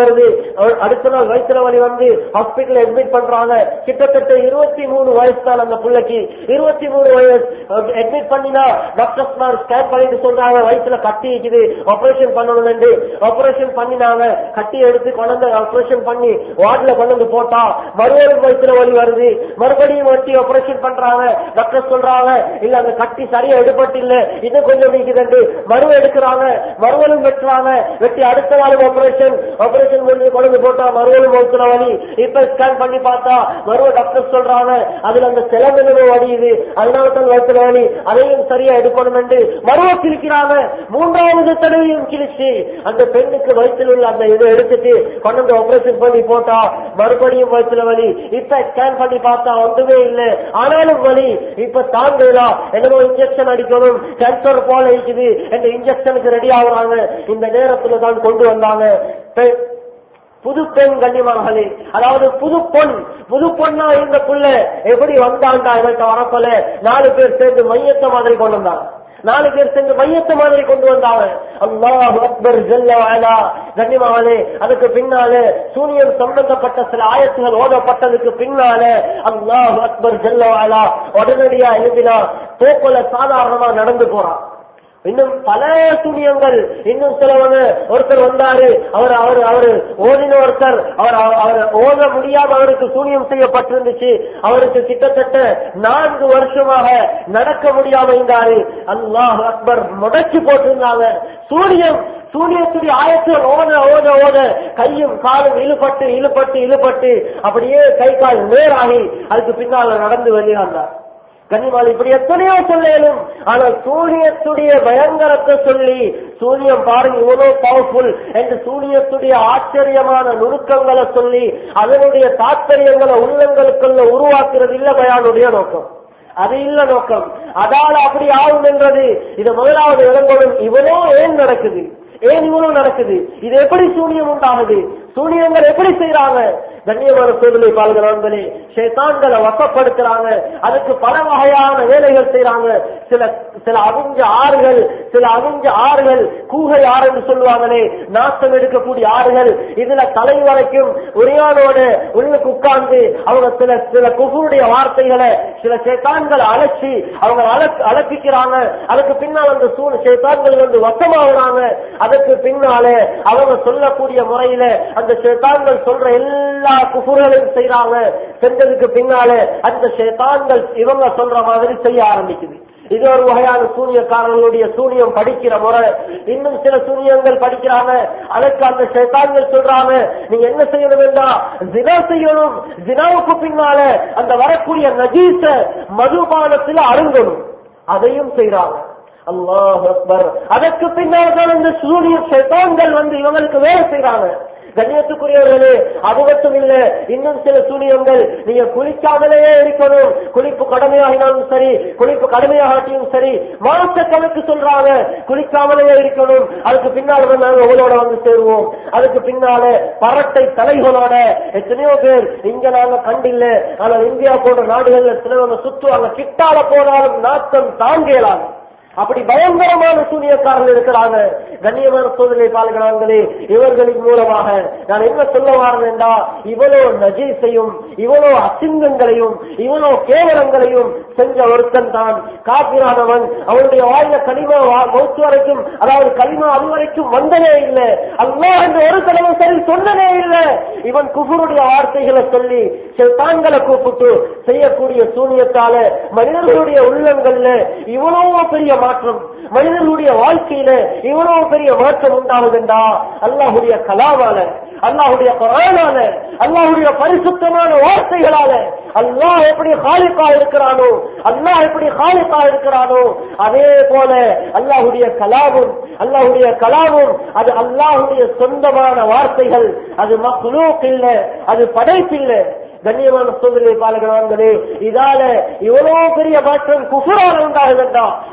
வருது அ- அடுத்த நாள் வயிற்றுல வலி வந்து ஹாஸ்பிட்டல் அட்மிட் பண்றாங்க கிட்டத்தட்ட இருபத்தி மூணு வயசு தான் அந்த பிள்ளைக்கு இருபத்தி மூணு வயசு அட்மிட் பண்ணினா டாக்டர்ஸ் ஸ்கேன் பண்ணிட்டு சொல்றாங்க வயிற்றுல கட்டி இருக்குது ஆபரேஷன் பண்ணணும் ஆபரேஷன் பண்ணினாங்க கட்டி எடுத்து கொண்டு வந்து ஆபரேஷன் பண்ணி வார்டுல கொண்டு வந்து போட்டா மறுபடியும் வயிற்றுல வலி வருது மறுபடியும் வச்சு ஆபரேஷன் பண்றாங்க டாக்டர் சொல்றாங்க இல்ல அந்த கட்டி சரியா எடுபட்டு இல்ல இது கொஞ்சம் நீக்குது மறு எடுக்கிறாங்க மறுவலும் வெட்டுறாங்க வெட்டி அடுத்த நாள் ஆபரேஷன் ஆபரேஷன் முடிஞ்சு கொண்டு வந்து போட்டா மறுவலும் வயிற்றுல வலி இப்ப ஸ்கேன் பண்ணி பார்த்தா மறுவ டாக்டர் சொல்றாங்க அதுல அந்த சிலம்பு வடியுது அதனால தான் வயிற்றுல வலி அதையும் சரியா எடுக்கணும் என்று மறுவ கிழிக்கிறாங்க மூன்றாவது தடவையும் கிழிச்சு அந்த பெண்ணுக்கு வயிற்றில் உள்ள அந்த இதை எடுத்துட்டு கொண்டு வந்து ஆபரேஷன் பண்ணி போட்டா மறுபடியும் வயிற்றுல வலி இப்ப ஸ்கேன் பண்ணி பார்த்தா ஒன்றுமே இல்லை ஆனாலும் வலி இப்ப தாங்கலாம் என்னமோ இன்ஜெக்ஷன் அடிக்கணும் கேன்சர் போல இருக்குது இந்த இன்ஜெக்ஷனுக்கு ரெடி ஆகுறாங்க இந்த நேரத்துல தான் கொண்டு வந்தாங்க பெ- புது பெண் கண்ணியமானே அதாவது புது பொன் புது பொண்ணா இருந்த புள்ள எப்படி வந்தாண்டா இவன்ட்ட வரப்போல நாலு பேர் சேர்ந்து மையத்தை மாதிரி கொண்டு வந்தாங்க நாலு பேர் சேர்ந்து மையத்தை மாதிரி கொண்டு வந்தாங்க அல்லாஹ் அக்பர் ஜல்ல வாலா கண்ணியமானே அதுக்கு பின்னாலே சூனியம் சம்பந்தப்பட்ட சில ஆயத்துகள் ஓதப்பட்டதுக்கு பின்னாலே அல்லாஹ் அக்பர் ஜல்ல வாலா உடனடியா எழுதினா தோப்பல சாதாரணமா நடந்து போறான் இன்னும் பல சூனியங்கள் இன்னும் சிலவங்க ஒருத்தர் வந்தாரு அவர் அவர் அவர் ஓதின ஒருத்தர் அவர் அவர் ஓத முடியாம அவருக்கு சூனியம் செய்யப்பட்டிருந்துச்சு அவருக்கு கிட்டத்தட்ட நான்கு வருஷமாக நடக்க முடியாம இருந்தாரு அல்லாஹ் அக்பர் முடக்கி போட்டிருந்தாங்க சூனியம் சூனியத்துடைய ஆயத்தில் ஓத ஓத ஓத கையும் காலும் இழுபட்டு இழுபட்டு இழுபட்டு அப்படியே கை கால் நேராகி அதுக்கு பின்னால நடந்து வெளியாண்டார் கன்னிமால் இப்படி எத்தனையோ சொல்லலும் ஆனால் சூனியத்துடைய பயங்கரத்தை சொல்லி சூனியம் பாருங்க இவ்வளவு பவர்ஃபுல் என்று சூனியத்துடைய ஆச்சரியமான நுணுக்கங்களை சொல்லி அதனுடைய தாற்பயங்களை உள்ளங்களுக்குள்ள உருவாக்குறது இல்ல பயானுடைய நோக்கம் அது இல்ல நோக்கம் அதால அப்படி ஆகும் என்றது இது முதலாவது விளங்கணும் இவ்வளோ ஏன் நடக்குது ஏன் இவ்வளவு நடக்குது இது எப்படி சூனியம் உண்டாகுது சூனியங்கள் எப்படி செய்யறாங்க கண்ணியமான சூழ்நிலை பால்கிறாங்களே ஷேத்தான்களை வசப்படுத்துறாங்க அதுக்கு பல வகையான வேலைகள் செய்யறாங்க சில சில அவிஞ்ச ஆறுகள் சில அவிஞ்ச ஆறுகள் கூகை ஆறு என்று சொல்லுவாங்களே நாசம் எடுக்கக்கூடிய ஆறுகள் இதுல தலை வரைக்கும் உரையானோட உள்ளுக்கு உட்கார்ந்து அவங்க சில சில குகுடைய வார்த்தைகளை சில சேத்தான்களை அழைச்சி அவங்க அழ- அழைப்பிக்கிறாங்க அதுக்கு பின்னால் அந்த சூழ் சேத்தான்கள் வந்து வசமாகுறாங்க அதுக்கு பின்னாலே அவங்க சொல்லக்கூடிய முறையில அந்த சேத்தான்கள் சொல்ற எல்லா குஃபுர்களையும் செய்யறாங்க செஞ்சதுக்கு பின்னாலே அந்த சேத்தான்கள் இவங்க சொல்ற மாதிரி செய்ய ஆரம்பிக்குது இது ஒரு வகையான சூனியக்காரர்களுடைய சூனியம் படிக்கிற முறை இன்னும் சில சூனியங்கள் படிக்கிறாங்க அதற்கு அந்த சேத்தான்கள் சொல்றாங்க நீங்க என்ன செய்யணும் என்றா ஜினா செய்யணும் ஜினாவுக்கு பின்னால அந்த வரக்கூடிய நஜீச மதுபானத்துல அருங்கணும் அதையும் செய்யறாங்க அல்லாஹ் அக்பர் அதற்கு பின்னால் தான் இந்த சூரிய சேத்தான்கள் வந்து இவங்களுக்கு வேலை செய்யறாங்க கண்ணியத்துக்குரியவர்களே அது மட்டும் இல்ல இன்னும் சில சூனியங்கள் நீங்க குளிக்காமலேயே இருக்கணும் குளிப்பு கடமையாகினாலும் சரி குளிப்பு கடமையாகாட்டியும் சரி மாச கணக்கு சொல்றாங்க குளிக்காமலேயே இருக்கணும் அதுக்கு பின்னால் வந்து நாங்க உங்களோட வந்து சேருவோம் அதுக்கு பின்னால பரட்டை தலைகளோட எத்தனையோ பேர் இங்க நாங்க கண்டில்ல ஆனால் இந்தியா போன்ற நாடுகள்ல சிலவங்க சுத்துவாங்க கிட்டால போனாலும் நாட்டம் தாங்கலாங்க அப்படி பயங்கரமான சூனியக்காரர்கள் இருக்கிறாங்க கண்ணியமான சோதனை பால்கிறாங்களே இவர்களின் மூலமாக நான் என்ன சொல்ல வாரேன் என்றா இவ்வளவு நஜீசையும் இவ்வளவு அசிங்கங்களையும் இவ்வளவு கேவலங்களையும் செஞ்ச ஒருத்தன் தான் காப்பிரானவன் அவனுடைய வாயில களிமா வா- மௌத்து வரைக்கும் அதாவது களிமா அது வரைக்கும் வந்ததே இல்லை அல்லா என்று ஒரு தடவை சரி சொன்னதே இல்லை இவன் குஃபருடைய வார்த்தைகளை சொல்லி தான்களை கூப்பிட்டு செய்யக்கூடிய சூனியத்தால மனிதர்களுடைய உள்ளங்கள்ல இவ்வளவு பெரிய மாற்றம் மனிதர்களுடைய வாழ்க்கையில இவ்வளவு பெரிய மாற்றம் உண்டாகுதுண்டா அல்லாஹுடைய கலாவால அல்லாஹுடைய குரானால அல்லாஹுடைய பரிசுத்தமான வார்த்தைகளால அல்லாஹ் எப்படி ஹாலிக்கா இருக்கிறானோ அல்லாஹ் எப்படி ஹாலிக்கா இருக்கிறானோ அதே போல அல்லாஹுடைய கலாமும் அல்லாஹுடைய கலாமும் அது அல்லாஹுடைய சொந்தமான வார்த்தைகள் அது மக்லூக் இல்ல அது படைப்பில்லை கண்ணியமான சோதனை பாலகனாங்களே இதால இவ்வளவு பெரிய மாற்றம் குஃபுரால உண்டாகுதுண்டா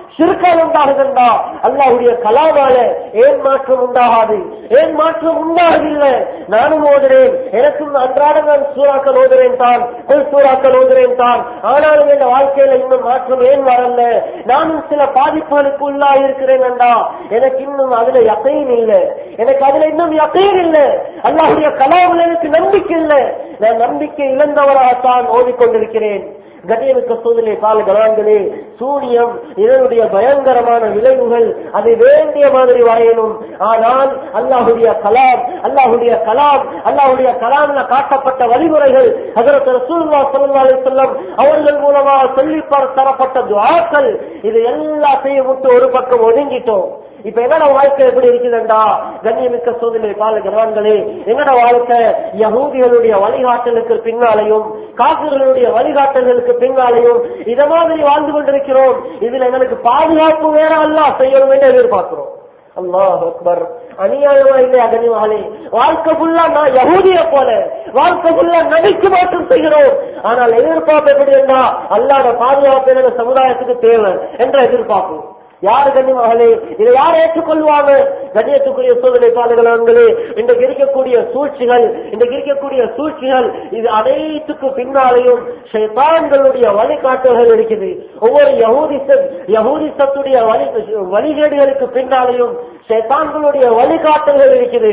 சிறுக்கால் உண்டாகுதுண்டா அல்லாஹுடைய கலாமால ஏன் மாற்றம் உண்டாகாது ஏன் மாற்றம் உண்டாகவில்லை நானும் ஓதுறேன் எனக்கும் அன்றாட நான் சூறாக்கள் ஓதுறேன் தான் கொள் சூறாக்கள் ஓதுறேன் தான் ஆனாலும் என் வாழ்க்கையில இன்னும் மாற்றம் ஏன் வரல நானும் சில பாதிப்புகளுக்கு உள்ளா இருக்கிறேன் என்றா எனக்கு இன்னும் அதுல யக்கையும் இல்லை எனக்கு அதுல இன்னும் யக்கையும் இல்லை அல்லாஹுடைய கலாமில் எனக்கு நம்பிக்கை இல்லை நான் நம்பிக்கை இழந்தவராகத்தான் ஓதிக்கொண்டிருக்கிறேன் கண்ணியமிக்க சூழ்நிலை கால கலான்களே சூனியம் இதனுடைய பயங்கரமான விளைவுகள் அது வேண்டிய மாதிரி வாயணும் ஆனால் அல்லாஹுடைய கலாம் அல்லாஹுடைய கலாம் அல்லாஹுடைய கலாம்ல காட்டப்பட்ட வழிமுறைகள் அதற்கு ரசூலுல்லாஹ் ஸல்லல்லாஹு அலைஹி வஸல்லம் அவர்கள் மூலமாக சொல்லி தரப்பட்ட துஆக்கள் இது எல்லாத்தையும் விட்டு ஒரு பக்கம் ஒதுங்கிட்டோம் இப்ப எங்கட வாழ்க்கை எப்படி இருக்குதுண்டா கண்ணியமிக்க சோதனை பால கனவான்களே எங்கட வாழ்க்கை யகூதிகளுடைய வழிகாட்டலுக்கு பின்னாலையும் காசுகளுடைய வழிகாட்டல்களுக்கு பின்னாலையும் இத மாதிரி வாழ்ந்து கொண்டிருக்கிறோம் இதுல எங்களுக்கு பாதுகாப்பு வேற அல்ல செய்யணும் என்று எதிர்பார்க்கிறோம் அல்லாஹ் அக்பர் அநியாயமா இல்லையா கனிமகளே வாழ்க்கை ஃபுல்லா நான் யகூதிய போல வாழ்க்கை ஃபுல்லா நடிக்கு மாற்றம் செய்கிறோம் ஆனால் எதிர்பார்ப்பு எப்படி இருந்தா அல்லாத பாதுகாப்பு என்ற சமுதாயத்துக்கு தேவை என்ற எதிர்பார்ப்பு யாரு கண்ணிமகளே இதை யார் ஏற்றுக்கொள்வாங்க கண்ணியத்துக்குரிய சோதனை பாதுகாங்களே இன்றைக்கு இருக்கக்கூடிய சூழ்ச்சிகள் இன்றைக்கு இருக்கக்கூடிய சூழ்ச்சிகள் இது அனைத்துக்கு பின்னாலேயும் ஷைத்தான்களுடைய வழிகாட்டுகள் இருக்குது ஒவ்வொரு யகூதிச யகூதிசத்துடைய வழி வழிகேடுகளுக்கு பின்னாலேயும் ஷைத்தான்களுடைய வழிகாட்டுகள் இருக்குது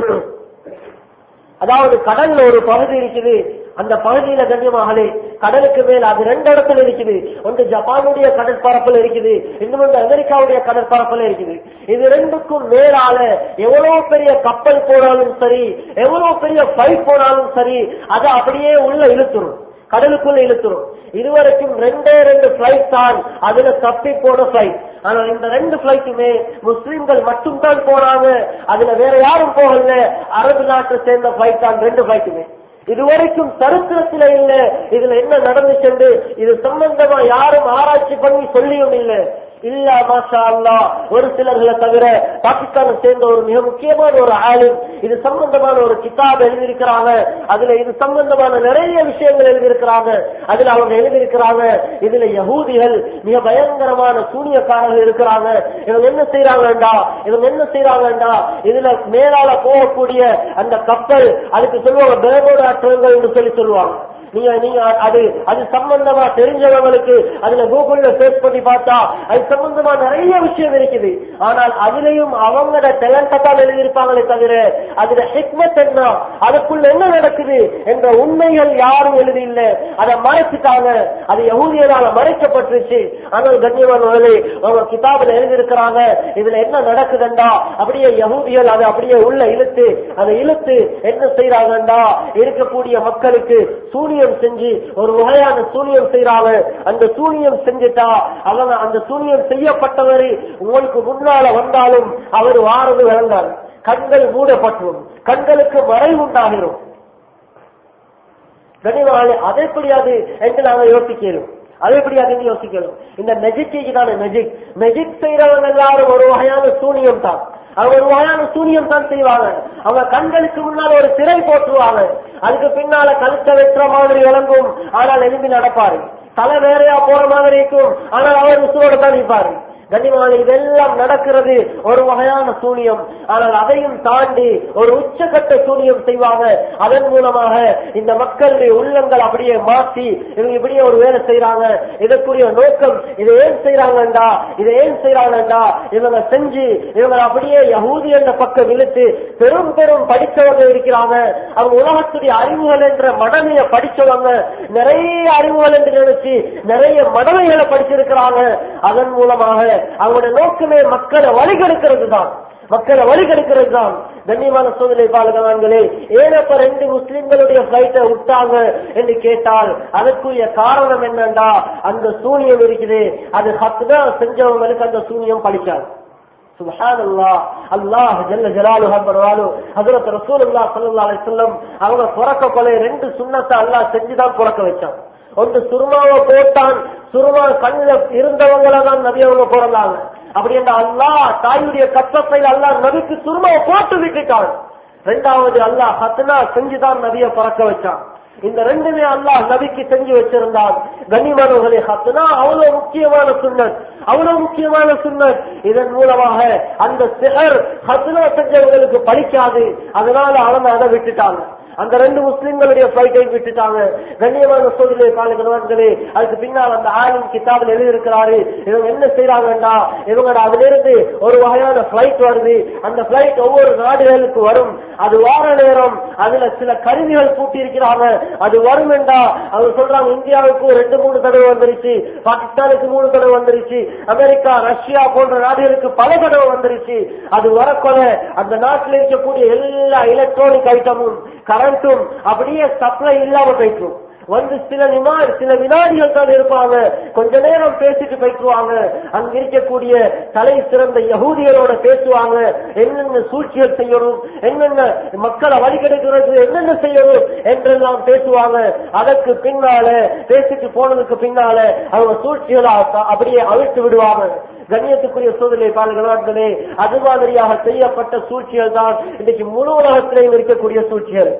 அதாவது கடல்ல ஒரு பகுதி இருக்குது அந்த பகுதியில கண்ணியமாகலே கடலுக்கு மேல் அது ரெண்டு இடத்துல இருக்குது ஒன்று ஜப்பானுடைய கடற்பரப்புல இருக்குது இன்னும் ஒன்று அமெரிக்காவுடைய கடற்பரப்புல இருக்குது இது ரெண்டுக்கும் மேலால எவ்வளவு பெரிய கப்பல் போனாலும் சரி எவ்வளவு பெரிய பைப் போனாலும் சரி அதை அப்படியே உள்ள இழுத்துரும் கடலுக்குள்ள இழுத்துரும் இதுவரைக்கும் ரெண்டே ரெண்டு பிளைட் தான் அதுல தப்பி போன பிளைட் ஆனா இந்த ரெண்டு பிளைட்டுமே முஸ்லிம்கள் மட்டும்தான் போனாங்க அதுல வேற யாரும் போகல அரபு நாட்டை சேர்ந்த பிளைட் தான் ரெண்டு பிளைட்டுமே இதுவரைக்கும் சரித்திரத்துல இல்ல இதுல என்ன நடந்துச்சு இது சம்பந்தமா யாரும் ஆராய்ச்சி பண்ணி சொல்லியும் இல்ல இல்ல மாஷா அல்லா ஒரு சிலர்களை தவிர பாகிஸ்தானை சேர்ந்த ஒரு மிக முக்கியமான ஒரு ஆளும் இது சம்பந்தமான ஒரு கிதாப் எழுதியிருக்கிறாங்க அதுல இது சம்பந்தமான நிறைய விஷயங்கள் எழுதியிருக்கிறாங்க அதுல அவங்க எழுதியிருக்கிறாங்க இதுல யகூதிகள் மிக பயங்கரமான சூனியக்காரர்கள் இருக்கிறாங்க இவங்க என்ன செய்யறாங்கடா இவங்க என்ன செய்யறாங்கடா இதுல மேலால போகக்கூடிய அந்த கப்பல் அதுக்கு சொல்லுவாங்க பேரோட அற்றங்கள் என்று சொல்லி சொல்லுவாங்க நீங்க நீங்க அது அது சம்பந்தமா தெரிஞ்சவங்களுக்கு அதுல கூகுள்ல சர்ச் பண்ணி பார்த்தா அது சம்பந்தமா நிறைய விஷயம் இருக்குது ஆனால் அதுலயும் அவங்களோட டேலண்ட தான் எழுதியிருப்பாங்களே தவிர அதுல ஹிக்மத் என்ன அதுக்குள்ள என்ன நடக்குது என்ற உண்மைகள் யாரும் எழுதி இல்ல அதை மறைச்சிட்டாங்க அது யகுதியனால மறைக்கப்பட்டுருச்சு ஆனால் கண்ணியமானவர்களே அவங்க கிதாபில் எழுதியிருக்கிறாங்க இதுல என்ன நடக்குதுண்டா அப்படியே யகுதிகள் அதை அப்படியே உள்ள இழுத்து அதை இழுத்து என்ன செய்யறாங்கண்டா இருக்கக்கூடிய மக்களுக்கு சூரிய சூனியம் செஞ்சு ஒரு வகையான சூனியம் செய்யறாங்க அந்த சூனியம் செஞ்சுட்டா அவங்க அந்த சூனியம் செய்யப்பட்டவர் உங்களுக்கு முன்னால வந்தாலும் அவர் வாரது விளங்கார் கண்கள் மூடப்பட்டுரும் கண்களுக்கு மறைவு உண்டாகிரும் கனிவாளி அதை எப்படியாது என்று நாங்க யோசிக்கிறோம் அது எப்படியாது யோசிக்கணும் இந்த மெஜிக்கு தானே மெஜிக் மெஜிக் செய்யறவங்க எல்லாரும் ஒரு வகையான சூனியம் தான் அவங்க ஒரு வகையான சூனியம் தான் செய்வாங்க அவங்க கண்களுக்கு முன்னால் ஒரு திரை போட்டுருவாங்க அதுக்கு பின்னால கழுத்தை வெட்டுற மாதிரி விளங்கும் ஆனால் எலும்பி நடப்பாரு தலை வேறையா போற மாதிரி இருக்கும் ஆனால் அவர் உசுவோட தான் நிற்பாரு கண்ணியமான இதெல்லாம் நடக்கிறது ஒரு வகையான சூனியம் ஆனால் அதையும் தாண்டி ஒரு உச்சகட்ட சூனியம் செய்வாங்க அதன் மூலமாக இந்த மக்களுடைய உள்ளங்கள் அப்படியே மாற்றி இவங்க இப்படியே ஒரு வேலை செய்யறாங்க இதற்குரிய நோக்கம் இதை ஏன் செய்யறாங்கண்டா இதை ஏன் செய்யறாங்கண்டா இவங்க செஞ்சு இவங்க அப்படியே யகூதி என்ற பக்கம் இழுத்து பெரும் பெரும் படித்தவங்க இருக்கிறாங்க அவங்க உலகத்துடைய அறிவுகள் என்ற மடமையை படிச்சவங்க நிறைய அறிவுகள் என்று நினைச்சு நிறைய மடமைகளை படிச்சிருக்கிறாங்க அதன் மூலமாக அவங்களுடைய நோக்கமே மக்களை வழிகெடுக்கிறது தான் மக்களை வழிகெடுக்கிறது தான் கண்ணியமான சோதனை பாலகவான்களே ஏனப்ப ரெண்டு முஸ்லிம்களுடைய பிளைட்டை விட்டாங்க என்று கேட்டால் அதற்குரிய காரணம் என்னண்டா அந்த சூனியம் இருக்குது அது ஹத்னா செஞ்சவங்களுக்கு அந்த சூனியம் படிச்சாங்க சுபஹான் அல்லா அல்லாஹ் ஜல்ல ஜலாலுஹா பரவாலு ஹஜரத் ரசூலுல்லாஹ் ஸல்லல்லாஹு அலைஹி வஸல்லம் அவங்க பிறக்க கொலை ரெண்டு சுன்னத்தை அல்லாஹ் செஞ்சு தான் பிறக்க வச்சான் ஒன்று சுருமாவை போட்டான் சுருமா கண்ணில் இருந்தவங்கள தான் நபி அவங்க பிறந்தாங்க அப்படி என்ற அல்லாஹ் தாயுடைய கற்பத்தை அல்லாஹ் நபிக்கு சுருமாவை போட்டு விட்டுட்டான் ரெண்டாவது அல்லாஹ் ஹத்னா செஞ்சுதான் நபியை பிறக்க வச்சான் இந்த ரெண்டுமே அல்லாஹ் நபிக்கு செஞ்சு வச்சிருந்தான் கண்ணியமானவர்களே ஹத்துனா அவ்வளவு முக்கியமான சுண்ணத் அவ்வளவு முக்கியமான சுண்ணத் இதன் மூலமாக அந்த சிகர் ஹத்துனா செஞ்சவங்களுக்கு பலிக்காது அதனால அவங்க அதை விட்டுட்டாங்க அந்த ரெண்டு முஸ்லிம்களுடைய பிளைட்டை விட்டுட்டாங்க கண்ணியமான சோதனை காலங்களே அதுக்கு பின்னால் அந்த ஆலிம் கிதாபில் எழுதியிருக்கிறாரு இவங்க என்ன செய்யறாங்கடா இவங்க அதுல இருந்து ஒரு வகையான பிளைட் வருது அந்த பிளைட் ஒவ்வொரு நாடுகளுக்கு வரும் அது வார நேரம் அதுல சில கருவிகள் பூட்டி இருக்கிறாங்க அது வரும் என்றா அவர் சொல்றாங்க இந்தியாவுக்கு ரெண்டு மூணு தடவை வந்துருச்சு பாகிஸ்தானுக்கு மூணு தடவை வந்துருச்சு அமெரிக்கா ரஷ்யா போன்ற நாடுகளுக்கு பல தடவை வந்துருச்சு அது வரக்கொல அந்த நாட்டில் இருக்கக்கூடிய எல்லா எலக்ட்ரானிக் ஐட்டமும் கரண்ட்டும் அப்படியே சப்ளை இல்லாம போயிடும் வந்து சில நிமா சில வினாடிகள் தான் இருப்பாங்க கொஞ்ச நேரம் பேசிட்டு போயிட்டுவாங்க அங்க இருக்கக்கூடிய தலை சிறந்த யகூதிகளோட பேசுவாங்க என்னென்ன சூழ்ச்சிகள் செய்யணும் என்னென்ன மக்களை வழிகெடுக்கிறது என்னென்ன செய்யணும் என்றெல்லாம் பேசுவாங்க அதற்கு பின்னால பேசிட்டு போனதுக்கு பின்னால அவங்க சூழ்ச்சிகளை அ- அப்படியே அவிழ்த்து விடுவாங்க கண்ணியத்துக்குரிய சூழ்நிலை பாருங்களே அது மாதிரியாக செய்யப்பட்ட சூழ்ச்சிகள் தான் இன்னைக்கு முழு உலகத்திலேயும் இருக்கக்கூடிய சூழ்ச்சிகள்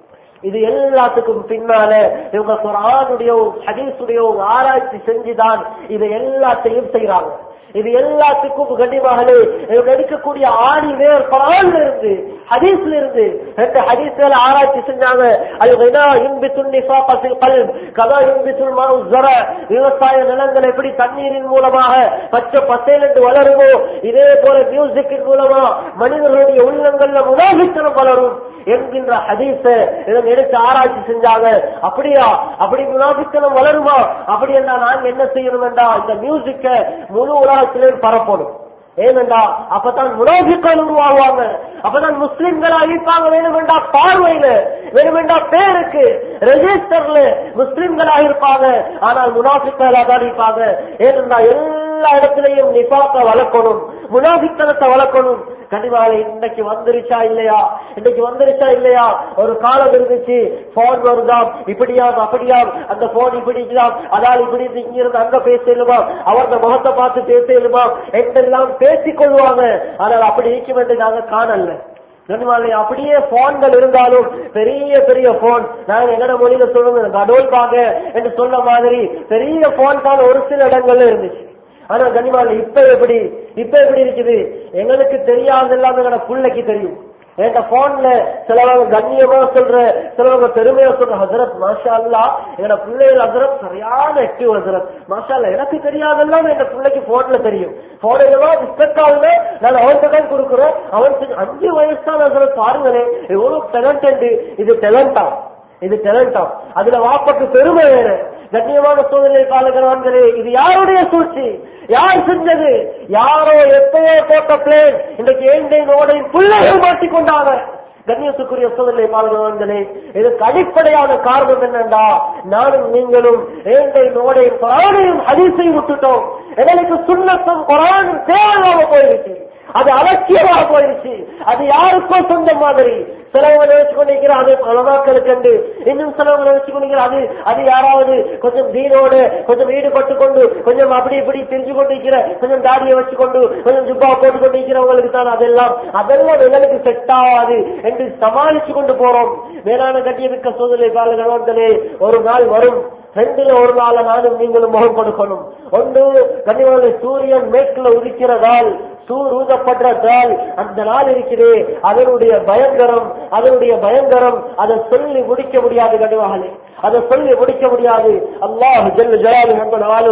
இது எல்லாத்துக்கும் பின்னால இவங்க குரானுடைய ஹதீஸுடைய ஆராய்ச்சி செஞ்சுதான் இதை எல்லாத்தையும் செய்யறாங்க இது எல்லாத்துக்கும் கண்டிப்பாகவே இவங்க எடுக்கக்கூடிய ஆணி வேர் குரான்ல இருந்து ஹதீஸ்ல இருந்து ரெண்டு ஹதீஸ்ல ஆராய்ச்சி செஞ்சாங்க அது வினா இன்பித்துல் நிஃபாகத்தில் கல்ப் கதா இன்பித்துல் மனு ஜர விவசாய நிலங்கள் எப்படி தண்ணீரின் மூலமாக பச்சை பசேலென்று வளருமோ இதே போல மியூசிக்கின் மூலமா மனிதர்களுடைய உள்ளங்கள்ல முனாபித்தனம் வளரும் என்கின்ற ஹதீஸ இதன் எடுத்து ஆராய்ச்சி செஞ்சாங்க அப்படியா அப்படி முனாபித்தனம் வளருமா அப்படி என்ன நாங்க என்ன செய்யணும் என்றா இந்த மியூசிக்க முழு உலகத்திலே பரப்பணும் ஏனென்றா அப்பதான் முனாபிக்கள் உருவாகுவாங்க அப்பதான் முஸ்லிம்களா இருப்பாங்க வேணுமெண்டா பார்வையில வேணுமெண்டா பேருக்கு ரெஜிஸ்டர்ல முஸ்லிம்களா இருப்பாங்க ஆனால் முனாபிக்களா தான் இருப்பாங்க ஏனென்றா எல்லா இடத்திலையும் நிபாக்க வளர்க்கணும் முனாபித்தனத்தை வளர்க்கணும் கண்டிப்பாக இன்னைக்கு வந்துருச்சா இல்லையா இன்னைக்கு வந்துருச்சா இல்லையா ஒரு காலம் இருந்துச்சு போன் வருதாம் இப்படியாம் அப்படியாம் அந்த போன் இப்படி இருக்கலாம் அதால் இப்படி இருந்து இங்கிருந்து அங்க பேசலுமா அவரது முகத்தை பார்த்து பேசலுமா என்றெல்லாம் பேசிக் கொள்வாங்க ஆனால் அப்படி இருக்கும் என்று நாங்க காணல கண்ணியமானே, அப்படியே போன்கள் இருந்தாலும் பெரிய பெரிய போன் நாங்க எங்கட மொழியில சொல்லுங்க கடவுள் பாங்க என்று சொன்ன மாதிரி பெரிய போன் தான் ஒரு சில இடங்கள்ல இருந்துச்சு ஆனா கனிமால இப்ப எப்படி இப்ப எப்படி இருக்குது எங்களுக்கு தெரியாத எல்லாமே எங்கட பிள்ளைக்கு தெரியும் என்கிட்ட போன்ல சிலவங்க கண்ணியமா சொல்ற சிலவங்க பெருமையா சொல்ற ஹசரத் மாஷா அல்லா எங்கட பிள்ளைகள் ஹசரத் சரியான ஆக்டிவ் ஹசரத் மாஷா அல்லா எனக்கு தெரியாதெல்லாம் எங்க பிள்ளைக்கு போன்ல தெரியும் போன் எல்லாம் பிஸ்கட் ஆகுது நான் அவன்கிட்ட தான் கொடுக்குறேன் அவனுக்கு அஞ்சு வயசு தான் ஹசரத் பாருங்களேன் எவ்வளவு டேலண்ட் இது டேலண்டா இது டேலண்டா அதுல வாப்பக்கு பெருமை வேறு கண்ணியமான சூழ்நிலை பாலகரான்களே இது யாருடைய சூழ்ச்சி யார் செஞ்சது யாரோ எப்பயோ போட்ட பிளேன் இன்றைக்கு ஏண்டையோட பிள்ளைகள் மாட்டிக்கொண்டாங்க கண்ணியத்துக்குரிய சூழ்நிலை பாலகரான்களே இதுக்கு அடிப்படையான காரணம் என்னண்டா நானும் நீங்களும் ஏண்டை நோடையும் குரானையும் ஹதீஸையும் விட்டுட்டோம் எங்களுக்கு சுண்ணத்தும் குரானும் தேவையாக போயிருச்சு அது அலட்சியமாக போயிருச்சு அது யாருக்கோ சொந்த மாதிரி சிலவங்க நினைச்சு கொண்டிருக்கிற அது உலமாக்களுக்கு கண்டு இன்னும் சிலவங்க நினைச்சு கொண்டிருக்கிற அது அது யாராவது கொஞ்சம் தீனோடு கொஞ்சம் ஈடுபட்டு கொண்டு கொஞ்சம் அப்படி இப்படி தெரிஞ்சு கொண்டிருக்கிற கொஞ்சம் தாடியை வச்சுக்கொண்டு கொஞ்சம் ஜுப்பா போட்டு கொண்டிருக்கிறவங்களுக்கு தான் அதெல்லாம் அதெல்லாம் எங்களுக்கு செட் ஆகாது என்று சமாளிச்சு கொண்டு போறோம் மேலான கட்டியமிக்க சூழ்நிலை காலங்களே ஒரு நாள் வரும் ரெண்டுல ஒரு நாள நானும் நீங்களும் முகம் கொடுக்கணும் ஒன்று கனிவான சூரியன் மேற்குல உதிக்கிறதால் சூர் ஊதப்படுறதால் அந்த நாள் இருக்கிறே அதனுடைய பயங்கரம் அதனுடைய பயங்கரம் அதை சொல்லி முடிக்க முடியாது கனிவாகலே அதை சொல்லி முடிக்க முடியாது அல்லாஹ் ஜெல் ஜலாலு அந்த நாள்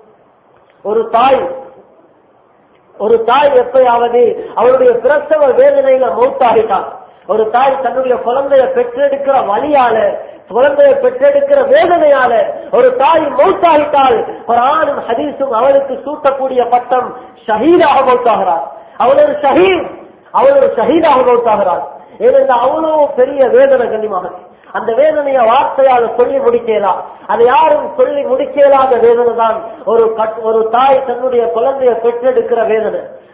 ஒரு தாய் ஒரு தாய் எப்பயாவது அவருடைய பிரசவ வேதனையில மௌத்தாகிட்டான் ஒரு தாய் தன்னுடைய குழந்தைய பெற்றெடுக்கிற வழியால குழந்தைய பெற்றெடுக்கிற வேதனையால ஒரு தாய் மௌத்தாகிட்டால் ஒரு ஆணும் ஹதீஸும் அவளுக்கு சூட்டக்கூடிய பட்டம் ஷஹீதாக மௌத்தாகிறார் அவள் ஒரு ஷஹீத் அவள் ஒரு ஷஹீதாக மௌத்தாகிறார் ஏனென்றால் அவ்வளவு பெரிய வேதனை கண்ணியமாக அந்த வேதனைய வார்த்தையால சொல்லி முடிக்கலாம் அது யாரும் சொல்லி முடிக்கலாத வேதனை தான் ஒரு கட்- ஒரு தாய் தன்னுடைய குழந்தைய பெற்றெடுக்கிற வேதனை